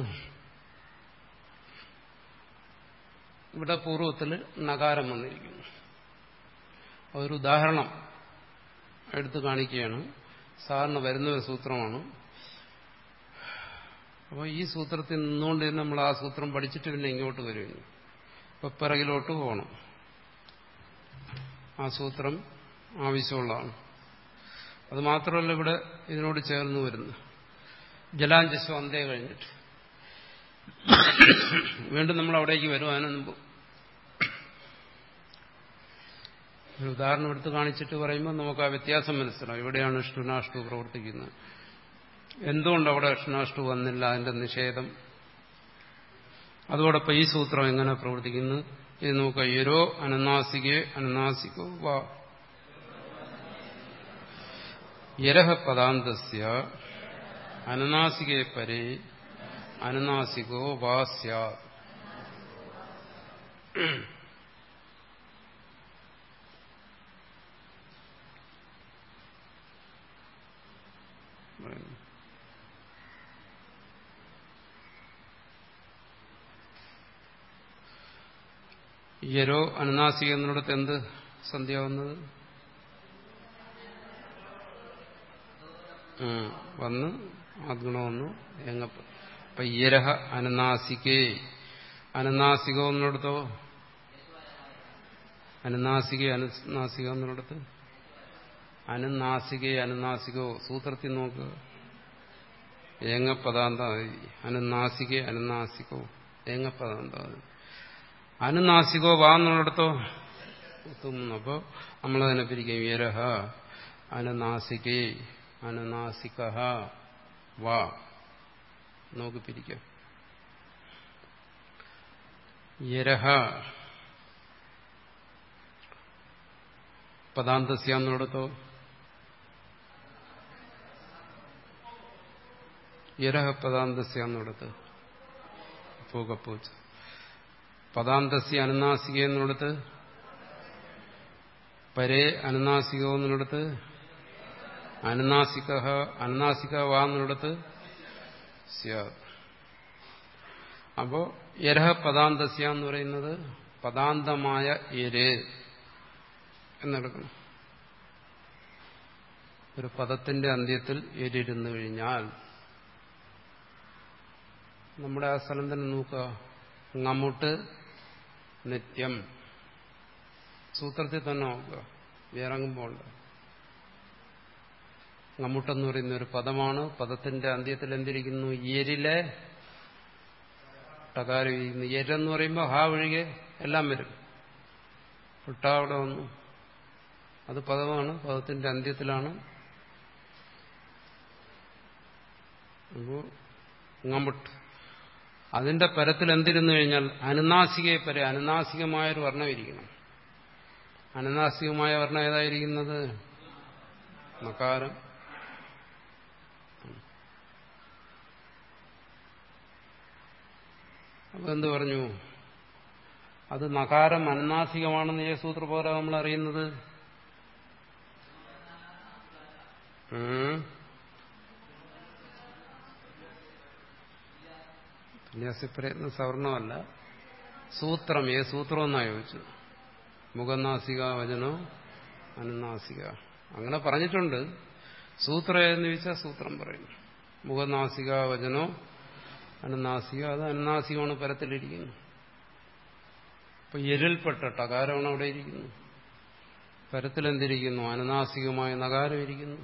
ഇവിടെ പൂർവ്വത്തിൽ നകാരം വന്നിരിക്കുന്നു ഒരു ഉദാഹരണം എടുത്തു കാണിക്കുകയാണ് സാറിന് വരുന്ന ഒരു സൂത്രമാണ് അപ്പോൾ ഈ സൂത്രത്തിൽ നിന്നുകൊണ്ട് തന്നെ നമ്മൾ ആ സൂത്രം പഠിച്ചിട്ട് പിന്നെ ഇങ്ങോട്ട് വരുന്നു ഇപ്പൊ പിറകിലോട്ട് പോകണം ആ സൂത്രം ആവശ്യമുള്ളതാണ് അത് മാത്രമല്ല ഇവിടെ ഇതിനോട് ചേർന്ന് വരുന്നു ജലാഞ്ചസ്വം അന്തേ കഴിഞ്ഞിട്ട് വീണ്ടും നമ്മൾ അവിടേക്ക് വരും അതിനു മുമ്പ് ഒരു ഉദാഹരണം എടുത്ത് കാണിച്ചിട്ട് പറയുമ്പോൾ നമുക്ക് ആ വ്യത്യാസം മനസ്സിലാവും ഇവിടെയാണ് ഷ്ടുനാഷ്ടു പ്രവർത്തിക്കുന്നത് എന്തുകൊണ്ട് അവിടെ ഷ്ണാഷ്ടു വന്നില്ല അതിന്റെ നിഷേധം അതോടൊപ്പം ഈ സൂത്രം എങ്ങനെ പ്രവർത്തിക്കുന്നു ഇത് നോക്കുക യരോ അനനാസികെ അനനാസികോ വാ യരഹ പദാന്തസ്യ അനനാസികെ പരേ അനനാസികോ വാ സ്യാത് പറയുന്നു യരോ അനുനാസിക എന്നിടത്ത് എന്ത് സന്ധ്യാവുന്നത് വന്ന് ആദ്ഗുണം വന്നു എങ്ങപ്പ അപ്പൊ യരഹ അനുനാസികേ അനുനാസികോ എന്നിടത്തോ അനുനാസിക അനുനാസിക എന്നിടത്ത് അനുനാസികേ അനുനാസികോ സൂത്രത്തിൽ നോക്കുക ഏങ്ങപ്പദാന്താതി അനുനാസികേ അനുനാസികോ ഏങ്ങപ്പദാന്താതി അനുനാസികോ വാ എന്നുള്ളിടത്തോ അപ്പോ നമ്മളതിനെ പിരിക്കും യരഹ അനുനാസികേ അനുനാസിക വാ നമുക്ക് പിരിക്കാം യരഹ പദാന്തസ്യാന്നിടത്തോ യരഹ പദാന്തസ്യാന്നിടത്ത് പൂക്കപ്പൂച്ച പദാന്തസ്യ അനുനാസിക എന്നിടത്ത് പരേ അനുനാസികോ എന്നിടത്ത് അനുനാസിക അനുനാസിക വാ എന്നിടത്ത് സ്യാദ് അപ്പോ യരഹ പദാന്തസ്യ എന്ന് പറയുന്നത് പദാന്തമായ എര് എന്നെടുക്കണം ഒരു പദത്തിന്റെ അന്ത്യത്തിൽ എരിരുന്നു കഴിഞ്ഞാൽ നമ്മുടെ ആ സ്ഥലം തന്നെ നോക്കുക അങ്ങോട്ട് നിത്യം സൂത്രത്തിൽ തന്നെ നോക്കുക ഇറങ്ങുമ്പോൾ ngമുട്ടെന്ന് പറയുന്ന ഒരു പദമാണ് പദത്തിന്റെ അന്ത്യത്തിൽ എന്തിരിക്കുന്നു എരിലെ ടകാരം ഇരിക്കുന്നു എരെന്ന് പറയുമ്പോൾ ഹാ ഒഴികെ എല്ലാം വരും ഇട്ട അവിടെ വന്നു അത് പദമാണ് പദത്തിന്റെ അന്ത്യത്തിലാണ് അപ്പോൾ ngമുട്ട് അതിന്റെ പരത്തിൽ എന്തിരുന്നു കഴിഞ്ഞാൽ അനുനാസികയെ പര അനുനാസികമായൊരു വർണ്ണം ഇരിക്കണം അനുനാസികമായ വർണ്ണം ഏതായിരിക്കുന്നത് നക്കാരം അപ്പൊ എന്ത് പറഞ്ഞു അത് നകാരം അനുനാസികമാണെന്ന് ഏ സൂത്രപോര നമ്മൾ അറിയുന്നത് സന്യാസിപ്രയത്നം സവർണമല്ല സൂത്രം ഏ സൂത്രം എന്നാ ചോദിച്ചു മുഖനാസിക വചനോ അനുനാസിക അങ്ങനെ പറഞ്ഞിട്ടുണ്ട് സൂത്രം എന്ന് ചോദിച്ചാൽ സൂത്രം പറയും മുഖനാസിക വചനോ അനുനാസിക അത് അനുനാസികമാണ് പരത്തിലിരിക്കുന്നു അപ്പൊ എരിൽപ്പെട്ട ടകാരമാണ് അവിടെ ഇരിക്കുന്നു പരത്തിലെന്തിരിക്കുന്നു അനുനാസികമായ നകാരം ഇരിക്കുന്നു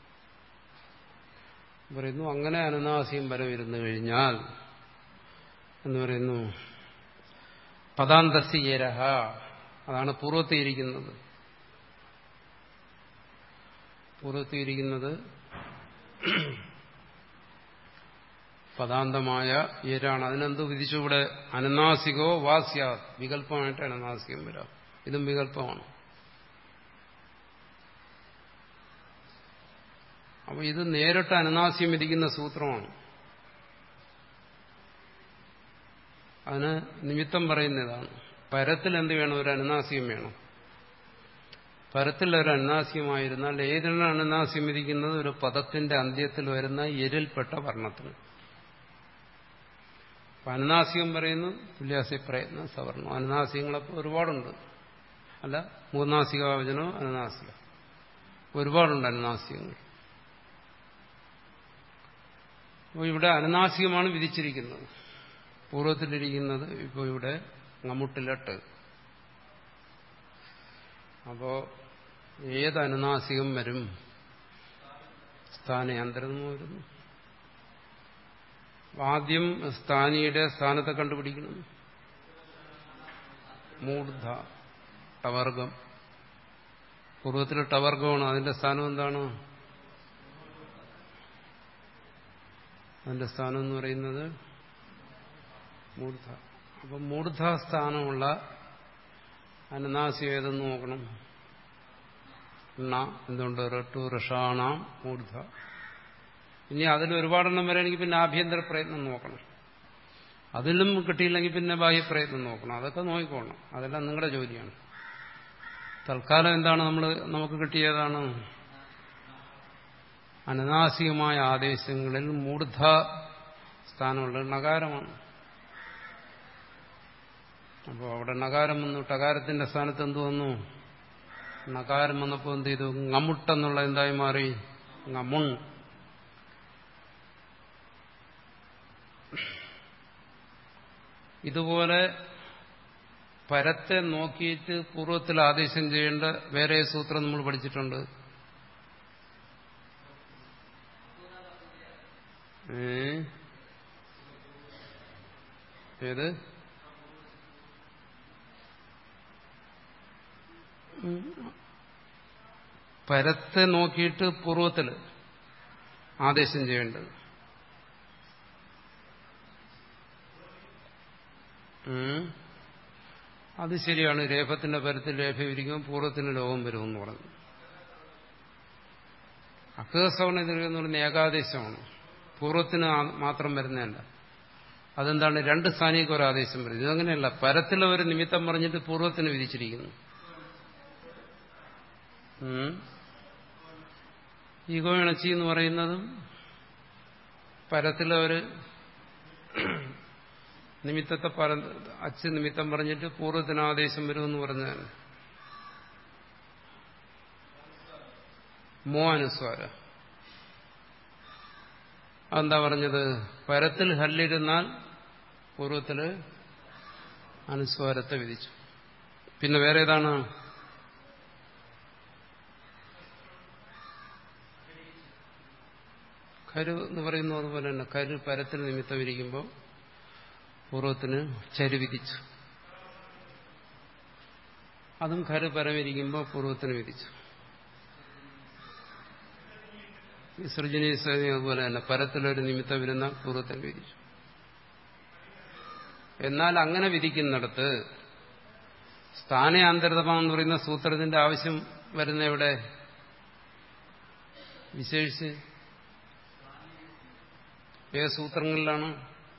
പറയുന്നു അങ്ങനെ അനുനാസികം വരെ ഇരുന്നു കഴിഞ്ഞാൽ എന്ന് പറയുന്നു പദാന്തസ്യരഹ അതാണ് പൂർവത്തിയിരിക്കുന്നത് പൂർവത്തിയിരിക്കുന്നത് പദാന്തമായ ഏരാണ് അതിനെന്ത് വിധിച്ചു ഇവിടെ അനുനാസികോ വാസ്യാ വികല്പമായിട്ട് അനുനാസികം വരാം ഇതും വികല്പമാണ് അപ്പൊ ഇത് നേരിട്ട് അനുനാസ്യം വിധിക്കുന്ന സൂത്രമാണ് അതിന് നിമിത്തം പറയുന്നതാണ് പരത്തിൽ എന്ത് വേണം ഒരു അനുനാസ്യം വേണം പരത്തിൽ ഒരു അനുനാസ്യമായിരുന്നാൽ ഏതിനാണ് അനുനാസ്യം വിധിക്കുന്നത് ഒരു പദത്തിന്റെ അന്ത്യത്തിൽ വരുന്ന എരിൽപ്പെട്ട വർണ്ണത്തിന് അപ്പൊ അനുനാസികം പറയുന്നു തുല്യാസി പ്രയത്നം സവർണം അനുനാസികങ്ങളൊക്കെ ഒരുപാടുണ്ട് അല്ല മൂന്നാസിക വചനോ അനുനാസിക ഒരുപാടുണ്ട് അനുനാസികങ്ങൾ അപ്പോൾ ഇവിടെ അനുനാസികമാണ് വിധിച്ചിരിക്കുന്നത് പൂർവ്വത്തിലിരിക്കുന്നത് ഇപ്പോൾ ഇവിടെ ngമുട്ടിലട്ട് അപ്പോ ഏത് അനുനാസികം വരും സ്ഥാനയന്തരം വരുന്നു ആദ്യം സ്ഥാനിയുടെ സ്ഥാനത്തെ കണ്ടുപിടിക്കണം മൂർധ ടവർഗം പൂർവ്വത്തിലെ ടവർഗമാണ് അതിന്റെ സ്ഥാനം എന്താണ് അതിന്റെ സ്ഥാനം എന്ന് പറയുന്നത് മൂർധ അപ്പം മൂർധ സ്ഥാനമുള്ള അനുനാസ്യം ഏതെന്ന് നോക്കണം എന്തുകൊണ്ട് റട്ടു ഋഷാണാം മൂർധ ഇനി അതിൽ ഒരുപാടെണ്ണം വരാണെങ്കിൽ പിന്നെ ആഭ്യന്തര പ്രയത്നം നോക്കണം അതിലും കിട്ടിയില്ലെങ്കിൽ പിന്നെ ബാഹ്യപ്രയത്നം നോക്കണം അതൊക്കെ നോക്കിക്കോണം അതെല്ലാം നിങ്ങളുടെ ജോലിയാണ് തൽക്കാലം എന്താണ് നമ്മൾ നമുക്ക് കിട്ടിയതാണ് അനനാസികമായ ആദേശങ്ങളിൽ മൂർധ സ്ഥാനമുള്ള നകാരമാണ് അപ്പോൾ അവിടെ നകാരം വന്നു ടകാരത്തിന്റെ സ്ഥാനത്ത് എന്ത് വന്നു നകാരം വന്നപ്പോൾ എന്ത് ചെയ്തു ngമുട്ടെന്നുള്ള എന്തായി മാറി ngമുൺ ഇതുപോലെ പരത്തെ നോക്കിയിട്ട് പൂർവ്വത്തിൽ ആദേശം ചെയ്യേണ്ട വേറെ സൂത്രം നമ്മൾ പഠിച്ചിട്ടുണ്ട് ഏ ഏത് പരത്തെ നോക്കിയിട്ട് പൂർവ്വത്തിൽ ആദേശം ചെയ്യേണ്ടത് അത് ശരിയാണ് രേഫത്തിന്റെ പരത്തിൽ രേഖ വിരിക്കുമ്പോൾ പൂർവ്വത്തിന് ലോകം വരുമെന്ന് പറഞ്ഞു അക്കസവണ എന്ന് പറയുന്ന ഏകാദേശമാണ് പൂർവ്വത്തിന് മാത്രം വരുന്നതല്ല അതെന്താണ് രണ്ട് സ്ഥാനിക്ക് ഒരു ആദേശം വരുന്നത് ഇതങ്ങനെയല്ല പരത്തിലെ ഒരു നിമിത്തം പറഞ്ഞിട്ട് പൂർവ്വത്തിന് വിധിച്ചിരിക്കുന്നു ഈഗോയിണച്ചി എന്ന് പറയുന്നതും പരത്തിലെ ഒരു നിമിത്തത്തെ പറ അച്ച് നിമിത്തം പറഞ്ഞിട്ട് പൂർവ്വത്തിന് ആദേശം വരുമെന്ന് പറഞ്ഞാൽ മോ അനുസ്വാര അതെന്താ പറഞ്ഞത് പരത്തിൽ ഹല്ലിരുന്നാൽ പൂർവ്വത്തില് അനുസ്വാരത്തെ വിധിച്ചു പിന്നെ വേറെ ഏതാണ് കരു എന്ന് പറയുന്നത് അതുപോലെ തന്നെ കരു പരത്തിൽ നിമിത്തം ഇരിക്കുമ്പോൾ പൂർവ്വത്തിന് ചരി വിധിച്ചു അതും കരു പരമിരിക്കുമ്പോൾ പൂർവ്വത്തിന് വിധിച്ചു വിസർജനീയ അതുപോലെ തന്നെ പരത്തിലൊരു നിമിത്തം വരുന്ന പൂർവ്വത്തിന് വിധിച്ചു എന്നാൽ അങ്ങനെ വിധിക്കുന്നിടത്ത് സ്ഥാനയാന്തരതമെന്ന് പറയുന്ന സൂത്രത്തിന്റെ ആവശ്യം വരുന്ന എവിടെ വിശേഷിച്ച് ഏത് സൂത്രങ്ങളിലാണ്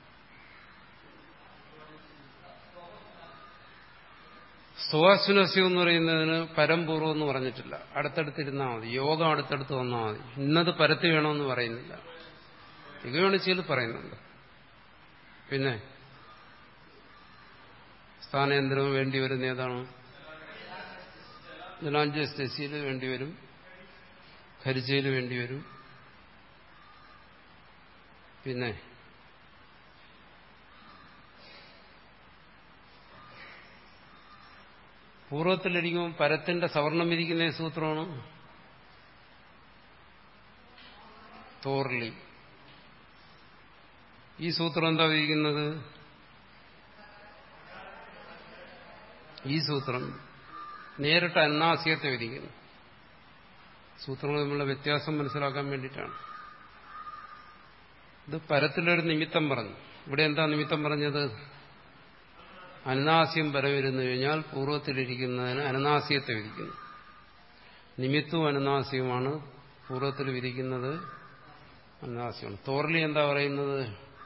സ്വാശ്വനസ്യം എന്ന് പറയുന്നതിന് പരംപൂർവ്വം എന്ന് പറഞ്ഞിട്ടില്ല അടുത്തടുത്തിരുന്നാൽ മതി യോഗം അടുത്തടുത്ത് വന്നാൽ മതി ഇന്നത് പരത്തി വേണമെന്ന് പറയുന്നില്ല യുഗവണിച്ചയിൽ പറയുന്നുണ്ട് പിന്നെ സ്ഥാനേന്ദ്രവും വേണ്ടി വരുന്ന ഏതാണ് ജലാഞ്ചസ്റ്റസിയിൽ വേണ്ടിവരും ഖരിച്ചയിൽ വേണ്ടിവരും പിന്നെ പൂർവ്വത്തിലിരിക്കുമ്പോൾ പരത്തിന്റെ സവർണം വിധിക്കുന്ന സൂത്രമാണ് തോർലി ഈ സൂത്രം എന്താ വിധിക്കുന്നത് ഈ സൂത്രം നേരിട്ട് അന്നാസ്യത്തെ വിധിക്കുന്നു സൂത്രങ്ങൾ തമ്മിലുള്ള വ്യത്യാസം മനസ്സിലാക്കാൻ വേണ്ടിയിട്ടാണ് ഇത് പരത്തിലൊരു നിമിത്തം പറഞ്ഞു ഇവിടെ എന്താ നിമിത്തം പറഞ്ഞത് അനാസ്യം വരവിരുന്നു കഴിഞ്ഞാൽ പൂർവ്വത്തിലിരിക്കുന്നതിന് അനനാസ്യത്തെ വിധിക്കുന്നു നിമിത്തവും അനനാസ്യവുമാണ് പൂർവ്വത്തിൽ വിധിക്കുന്നത് അനനാസ്യമാണ് തോർലി എന്താ പറയുന്നത്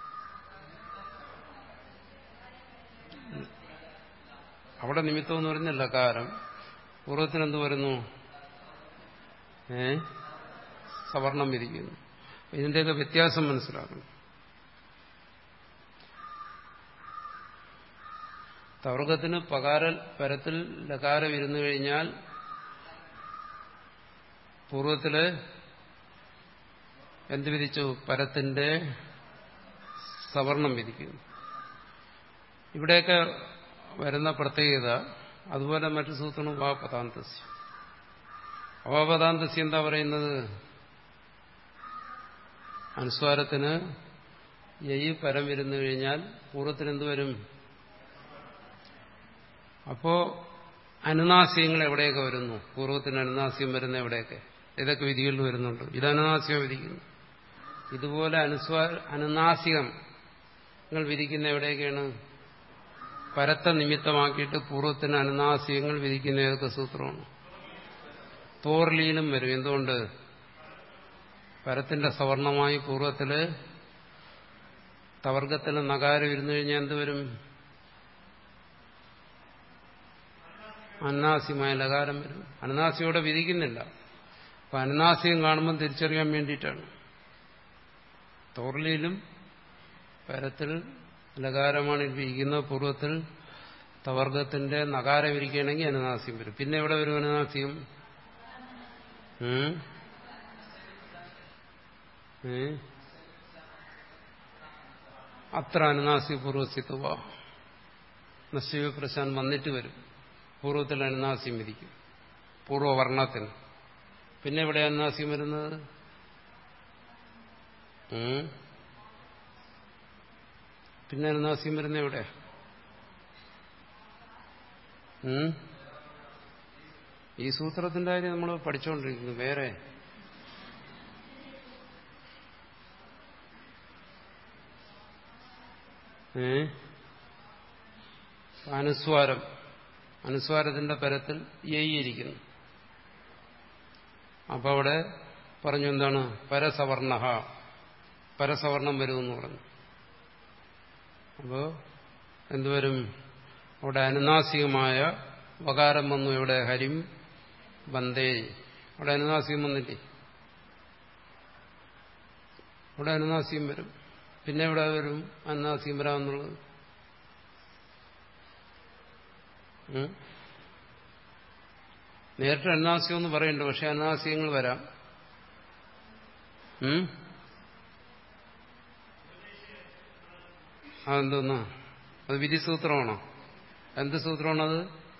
അവിടെ നിമിത്തം എന്ന് പറയുന്ന ലകാരം പൂർവ്വത്തിന് എന്ത് വരുന്നു ഏ സവർണം വിധിക്കുന്നു ഇതിന്റെയൊക്കെ വ്യത്യാസം മനസ്സിലാക്കണം തവർഗത്തിന് പകാര പരത്തിൽ ലകാരം ഇരുന്നു കഴിഞ്ഞാൽ പൂർവത്തില് എന്ത് വിധിച്ചു പരത്തിന്റെ സവർണം വിധിക്കുന്നു ഇവിടെയൊക്കെ വരുന്ന പ്രത്യേകത അതുപോലെ മറ്റു സൂത്രം ഉപാപതാന്തസ്യം അവാപതാന്തസ്യം എന്താ പറയുന്നത് അനുസ്വാരത്തിന് യയി പരം ഇരുന്നു കഴിഞ്ഞാൽ പൂർവ്വത്തിന് എന്ത് വരും അപ്പോ അനുനാസ്യങ്ങൾ എവിടെയൊക്കെ വരുന്നു പൂർവ്വത്തിന് അനുനാസ്യം വരുന്ന എവിടെയൊക്കെ ഇതൊക്കെ വിധികളിൽ വരുന്നുണ്ട് ഇത് അനുനാസ്യം വിധിക്കുന്നു ഇതുപോലെ അനുസ്വാ അനുനാസികങ്ങൾ വിധിക്കുന്ന എവിടെയൊക്കെയാണ് പരത്ത നിമിത്തമാക്കിയിട്ട് പൂർവ്വത്തിന് അനുനാസികങ്ങൾ വിധിക്കുന്ന ഏതൊക്കെ സൂത്രമാണ് തോർലിയിലും വരും എന്തുകൊണ്ട് പരത്തിന്റെ സവർണമായി പൂർവ്വത്തില് തവർഗത്തിന് നകാരം ഇരുന്നു കഴിഞ്ഞാൽ എന്തുവരും അന്നാസ്യമായ ലകാരം വരും അനനാസ്യോടെ വിധിക്കുന്നില്ല അപ്പൊ അനുനാസികം കാണുമ്പോൾ തിരിച്ചറിയാൻ വേണ്ടിയിട്ടാണ് തോർലിയിലും പരത്തിൽ ലകാരമാണ് ഇരിക്കുന്നത് പൂർവ്വത്തിൽ തവർഗത്തിന്റെ നകാരം ഇരിക്കുകയാണെങ്കിൽ അനുനാസ്യം വരും പിന്നെ എവിടെ വരും അനുനാസ്യം ഉം? ഏ? അത്ര അനുനാസി പൂർവ്വസിത്വ നശീവ പ്രശാൻ വന്നിട്ട് വരും പൂർവ്വത്തിൽ അനുനാസ്യം വിധിക്കും പൂർവ്വവർണ്ണത്തിന് പിന്നെ എവിടെ അനുനാസ്യം വരുന്നത് ഉം? പിന്നെ അനുനാസ്യം വരുന്ന എവിടെ ഉം? ഈ സൂത്രത്തിന്റെ കാര്യം നമ്മൾ പഠിച്ചുകൊണ്ടിരിക്കുന്നു വേറെ ഏ അനുസ്വാരം അനുസ്വാരത്തിന്റെ പരത്തിൽ യയിരിക്കുന്നു അപ്പൊ അവിടെ പറഞ്ഞു എന്താണ് പരസവർണ പരസവർണം വരുമെന്ന് പറഞ്ഞു അപ്പോ എന്തുവരും അവിടെ അനുനാസികമായ വകാരം വന്നു ഇവിടെ ഹരിം വന്ദേ അവിടെ അനുനാസികം വന്നില്ലേ അവിടെ അനുനാസികം വരും പിന്നെ എവിടെ വരും അനുനാസികം വരാമെന്നുള്ളത് ഉം? നേരിട്ട് അനുനാസികം എന്ന് പറയുന്നുണ്ട് പക്ഷെ അനുനാസികങ്ങൾ വരാം ഉം? അതെന്തോന്നാ അത് വിധിസൂത്രമാണോ എന്ത് സൂത്രമാണത്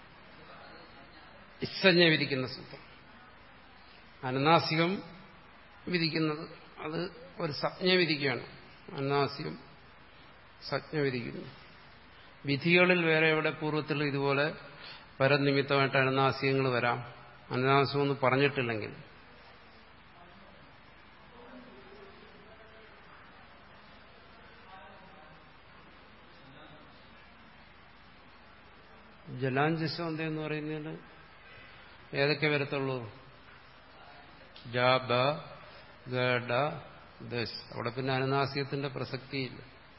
ഇസ്സഞ്ജ വിധിക്കുന്ന സൂത്രം അനുനാസികം വിധിക്കുന്നത് അത് ഒരു സജ്ഞ വിധിക്കുകയാണ് അനുനാസികം സജ്ഞ വിധിക്കുന്നു വിധികളിൽ വേറെ എവിടെ പൂർവ്വത്തിൽ ഇതുപോലെ പരനിമിത്തമായിട്ട് അനുനാസികങ്ങൾ വരാം അനുനാസികം എന്ന് പറഞ്ഞിട്ടില്ലെങ്കിൽ ജലാഞ്ജസ്വന്ത എന്ന് പറയുന്നതിൽ ഏതൊക്കെ വരത്തുള്ളൂ ജ ബ ഗ ഡ ദശ് അവിടെ പിന്നെ അനുനാസികത്തിന്റെ പ്രസക്തിയില്ല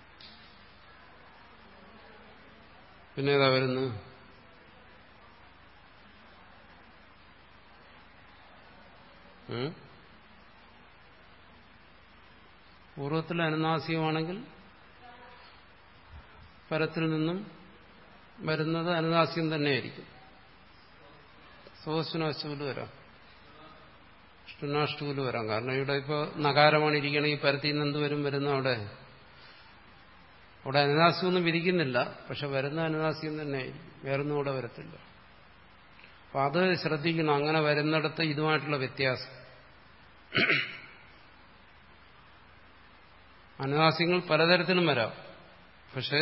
പിന്നെ ഏതാ വരുന്നു ഉം? പൂർവ്വത്തിൽ അനുനാസികമാണെങ്കിൽ പരത്തിൽ നിന്നും വരുന്നത് അനുനാസ്യം തന്നെയായിരിക്കും സോസ്വനാഷ്ടൂല് വരാം ഇഷ്ടനാഷ്ടൂല് വരാം കാരണം ഇവിടെ ഇപ്പോൾ നകാരമാണ് ഇരിക്കണമെങ്കിൽ പരത്തിൽ നിന്ന് എന്ത് വരും വരുന്ന അവിടെ അവിടെ അനുനാസ്യമൊന്നും വിധിക്കുന്നില്ല പക്ഷെ വരുന്ന അനുനാസ്യം തന്നെയായിരിക്കും വേറൊന്നും അവിടെ വരത്തില്ല അപ്പൊ അത് ശ്രദ്ധിക്കണം അങ്ങനെ വരുന്നിടത്ത് ഇതുമായിട്ടുള്ള വ്യത്യാസം അനുനാസ്യങ്ങൾ പലതരത്തിലും വരാം പക്ഷേ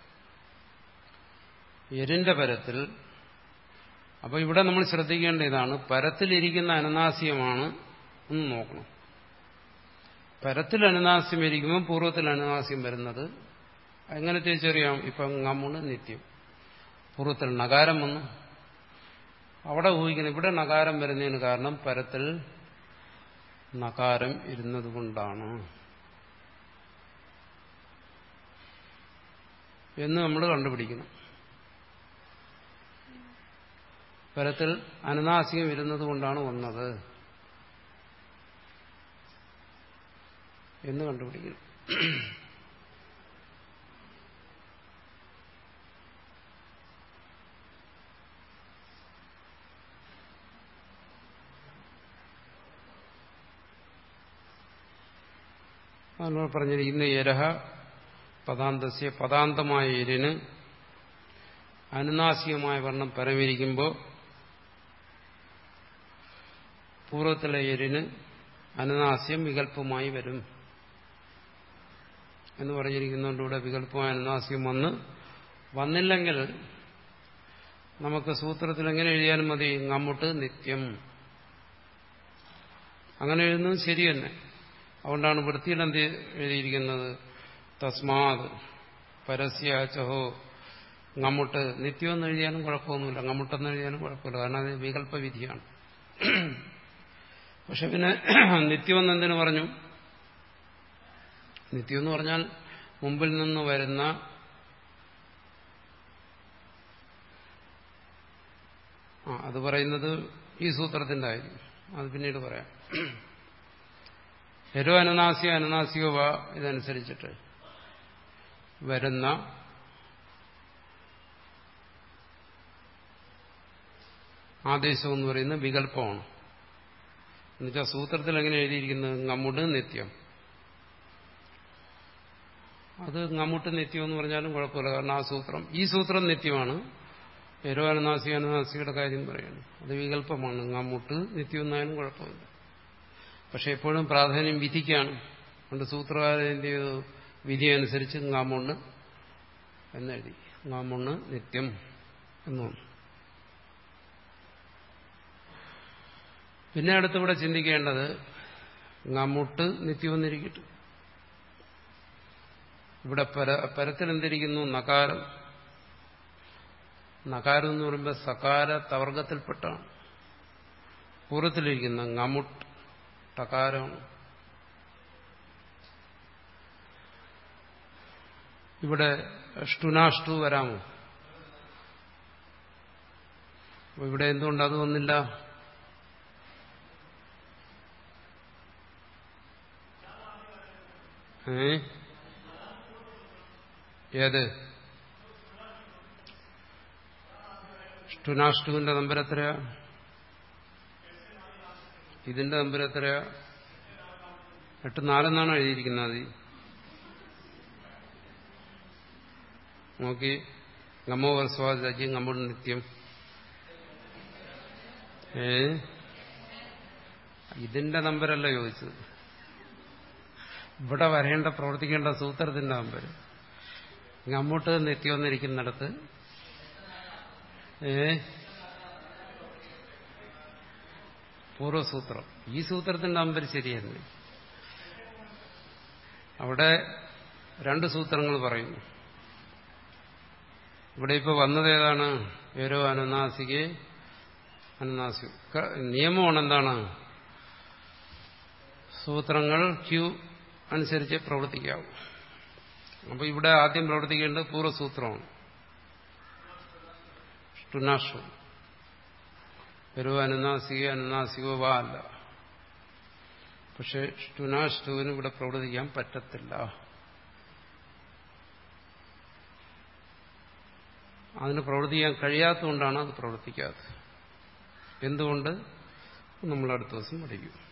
എരിന്റെ പരത്തിൽ അപ്പൊ ഇവിടെ നമ്മൾ ശ്രദ്ധിക്കേണ്ട ഇതാണ് പരത്തിലിരിക്കുന്ന അനുനാസ്യമാണ് എന്ന് നോക്കണം പരത്തിൽ അനുനാസ്യം ഇരിക്കുമ്പോൾ പൂർവ്വത്തിൽ അനുനാസ്യം വരുന്നത് എങ്ങനെ തിരിച്ചറിയാം ഇപ്പൊ ngമുണ് നിത്യം പൂർവ്വത്തിൽ നകാരം വന്നു അവിടെ ഊഹിക്കണം ഇവിടെ നകാരം വരുന്നതിന് കാരണം പരത്തിൽ നകാരം ഇരുന്നത് കൊണ്ടാണ് എന്ന് നമ്മൾ കണ്ടുപിടിക്കണം പരത്തിൽ അനുനാസികം ഇരുന്നത് കൊണ്ടാണ് വന്നത് എന്ന് കണ്ടുപിടിക്കണം നമ്മൾ പറഞ്ഞിരിക്കുന്ന എരഹ പദാന്തസ്യ പദാന്തമായ എരിന് അനുനാസികമായ വർണ്ണം പരമിരിക്കുമ്പോൾ പൂർവ്വത്തിലെ എരിന് അനുനാസ്യം വികല്പമായി വരും എന്ന് പറഞ്ഞിരിക്കുന്നതുകൊണ്ട് ഇവിടെ വികല്പമായ അനുനാസ്യം വന്ന് വന്നില്ലെങ്കിൽ നമുക്ക് സൂത്രത്തിൽ എങ്ങനെ എഴുതിയാലും മതി നമ്മട്ട് നിത്യം അങ്ങനെ എഴുതുന്നത് ശരി തന്നെ അതുകൊണ്ടാണ് വൃത്തിയിൽ എന്ത് എഴുതിയിരിക്കുന്നത് തസ്മാത് പരസ്യാചഹോ ngമുട്ട് നിത്യം എന്ന് എഴുതിയാലും കുഴപ്പമൊന്നുമില്ല ngമുട്ടെന്ന് എഴുതിയാലും കുഴപ്പമില്ല കാരണം അത് വികല്പ വിധിയാണ് പക്ഷെ പിന്നെ നിത്യമെന്ന് എന്തിനു പറഞ്ഞു നിത്യം എന്ന് പറഞ്ഞാൽ മുമ്പിൽ നിന്ന് വരുന്ന ആ അത് പറയുന്നത് ഈ സൂത്രത്തിന്റെ ആയിരിക്കും അത് പിന്നീട് പറയാം എരോ അനുനാസിക അനുനാസിക വ ഇതനുസരിച്ചിട്ട് വരുന്ന ആദേശം എന്ന് പറയുന്നത് വികല്പമാണ് എന്നുവെച്ചാൽ സൂത്രത്തിൽ എങ്ങനെ എഴുതിയിരിക്കുന്നത് നമ്മുടെ നിത്യം അത് നമ്മുട്ട് നിത്യം എന്ന് പറഞ്ഞാലും കുഴപ്പമില്ല കാരണം ആ സൂത്രം ഈ സൂത്രം നിത്യമാണ് എരോ അനുനാസിക അനുനാസികയുടെ കാര്യം പറയുന്നു അത് വികല്പമാണ് നമ്മുട്ട് നിത്യം എന്നായാലും കുഴപ്പമില്ല പക്ഷെ എപ്പോഴും പ്രാധാന്യം വിധിക്കാണ് അതുകൊണ്ട് സൂത്രകാരൻ എന്ത് ചെയ്തു വിധി അനുസരിച്ച് ngാമുണ്ണ് എന്നെഴുതി ngാമുണ്ണ് നിത്യം എന്ന് വന്നു പിന്നെ അടുത്തിവിടെ ചിന്തിക്കേണ്ടത് ngമുട്ട് നിത്യം എന്നിരിക്കട്ടെ ഇവിടെ പര പരത്തിൽ എന്തിരിക്കുന്നു നകാരം നകാരം എന്ന് പറയുമ്പോൾ സകാര തവർഗത്തിൽപ്പെട്ടാണ് പൂർവ്വത്തിലിരിക്കുന്ന ngമുട്ട് ടകാരമാണ് ഇവിടെ ഷ്ടുനാഷ്ടു വരാമോ ഇവിടെ എന്തുകൊണ്ട് അത് വന്നില്ല ഏ ഏത് ഷ്ടുനാഷ്ടുവിന്റെ നമ്പർ എത്രയാ ഇതിന്റെ നമ്പർ എത്രയാ എട്ട് നാലെന്നാണ് എഴുതിയിരിക്കുന്നത് നോക്കി ഗമോ വർസ്വാദി നമ്മുടെ നിത്യം ഏ ഇതിന്റെ നമ്പരല്ല ചോദിച്ചത് ഇവിടെ വരേണ്ട പ്രവർത്തിക്കേണ്ട സൂത്രത്തിന്റെ നമ്പർ അങ്ങോട്ട് നിത്യമെന്നിരിക്കുന്നിടത്ത് ഏ പൂർവ്വസൂത്രം ഈ സൂത്രത്തിന്റെ നമ്പർ ശരിയല്ലേ അവിടെ രണ്ട് സൂത്രങ്ങൾ പറയുന്നു ഇവിടെ ഇപ്പൊ വന്നത് ഏതാണ് ഏരോ അനുനാസികെ അനുനാസി നിയമമാണ് എന്താണ് സൂത്രങ്ങൾ ക്യൂ അനുസരിച്ച് പ്രവർത്തിക്കാവൂ അപ്പൊ ഇവിടെ ആദ്യം പ്രവർത്തിക്കേണ്ടത് പൂർവ്വസൂത്രമാണ് ടുനാഷു ഒരു അനുനാസിക അനുനാസികോ വാ അല്ല പക്ഷെ ടുനാഷ്ടുവിന് ഇവിടെ പ്രവർത്തിക്കാൻ പറ്റത്തില്ല അതിന് പ്രവർത്തിക്കാൻ കഴിയാത്തതുകൊണ്ടാണ് അത് പ്രവർത്തിക്കാത്തത് എന്തുകൊണ്ട് നമ്മൾ അടുത്ത ദിവസം പഠിക്കും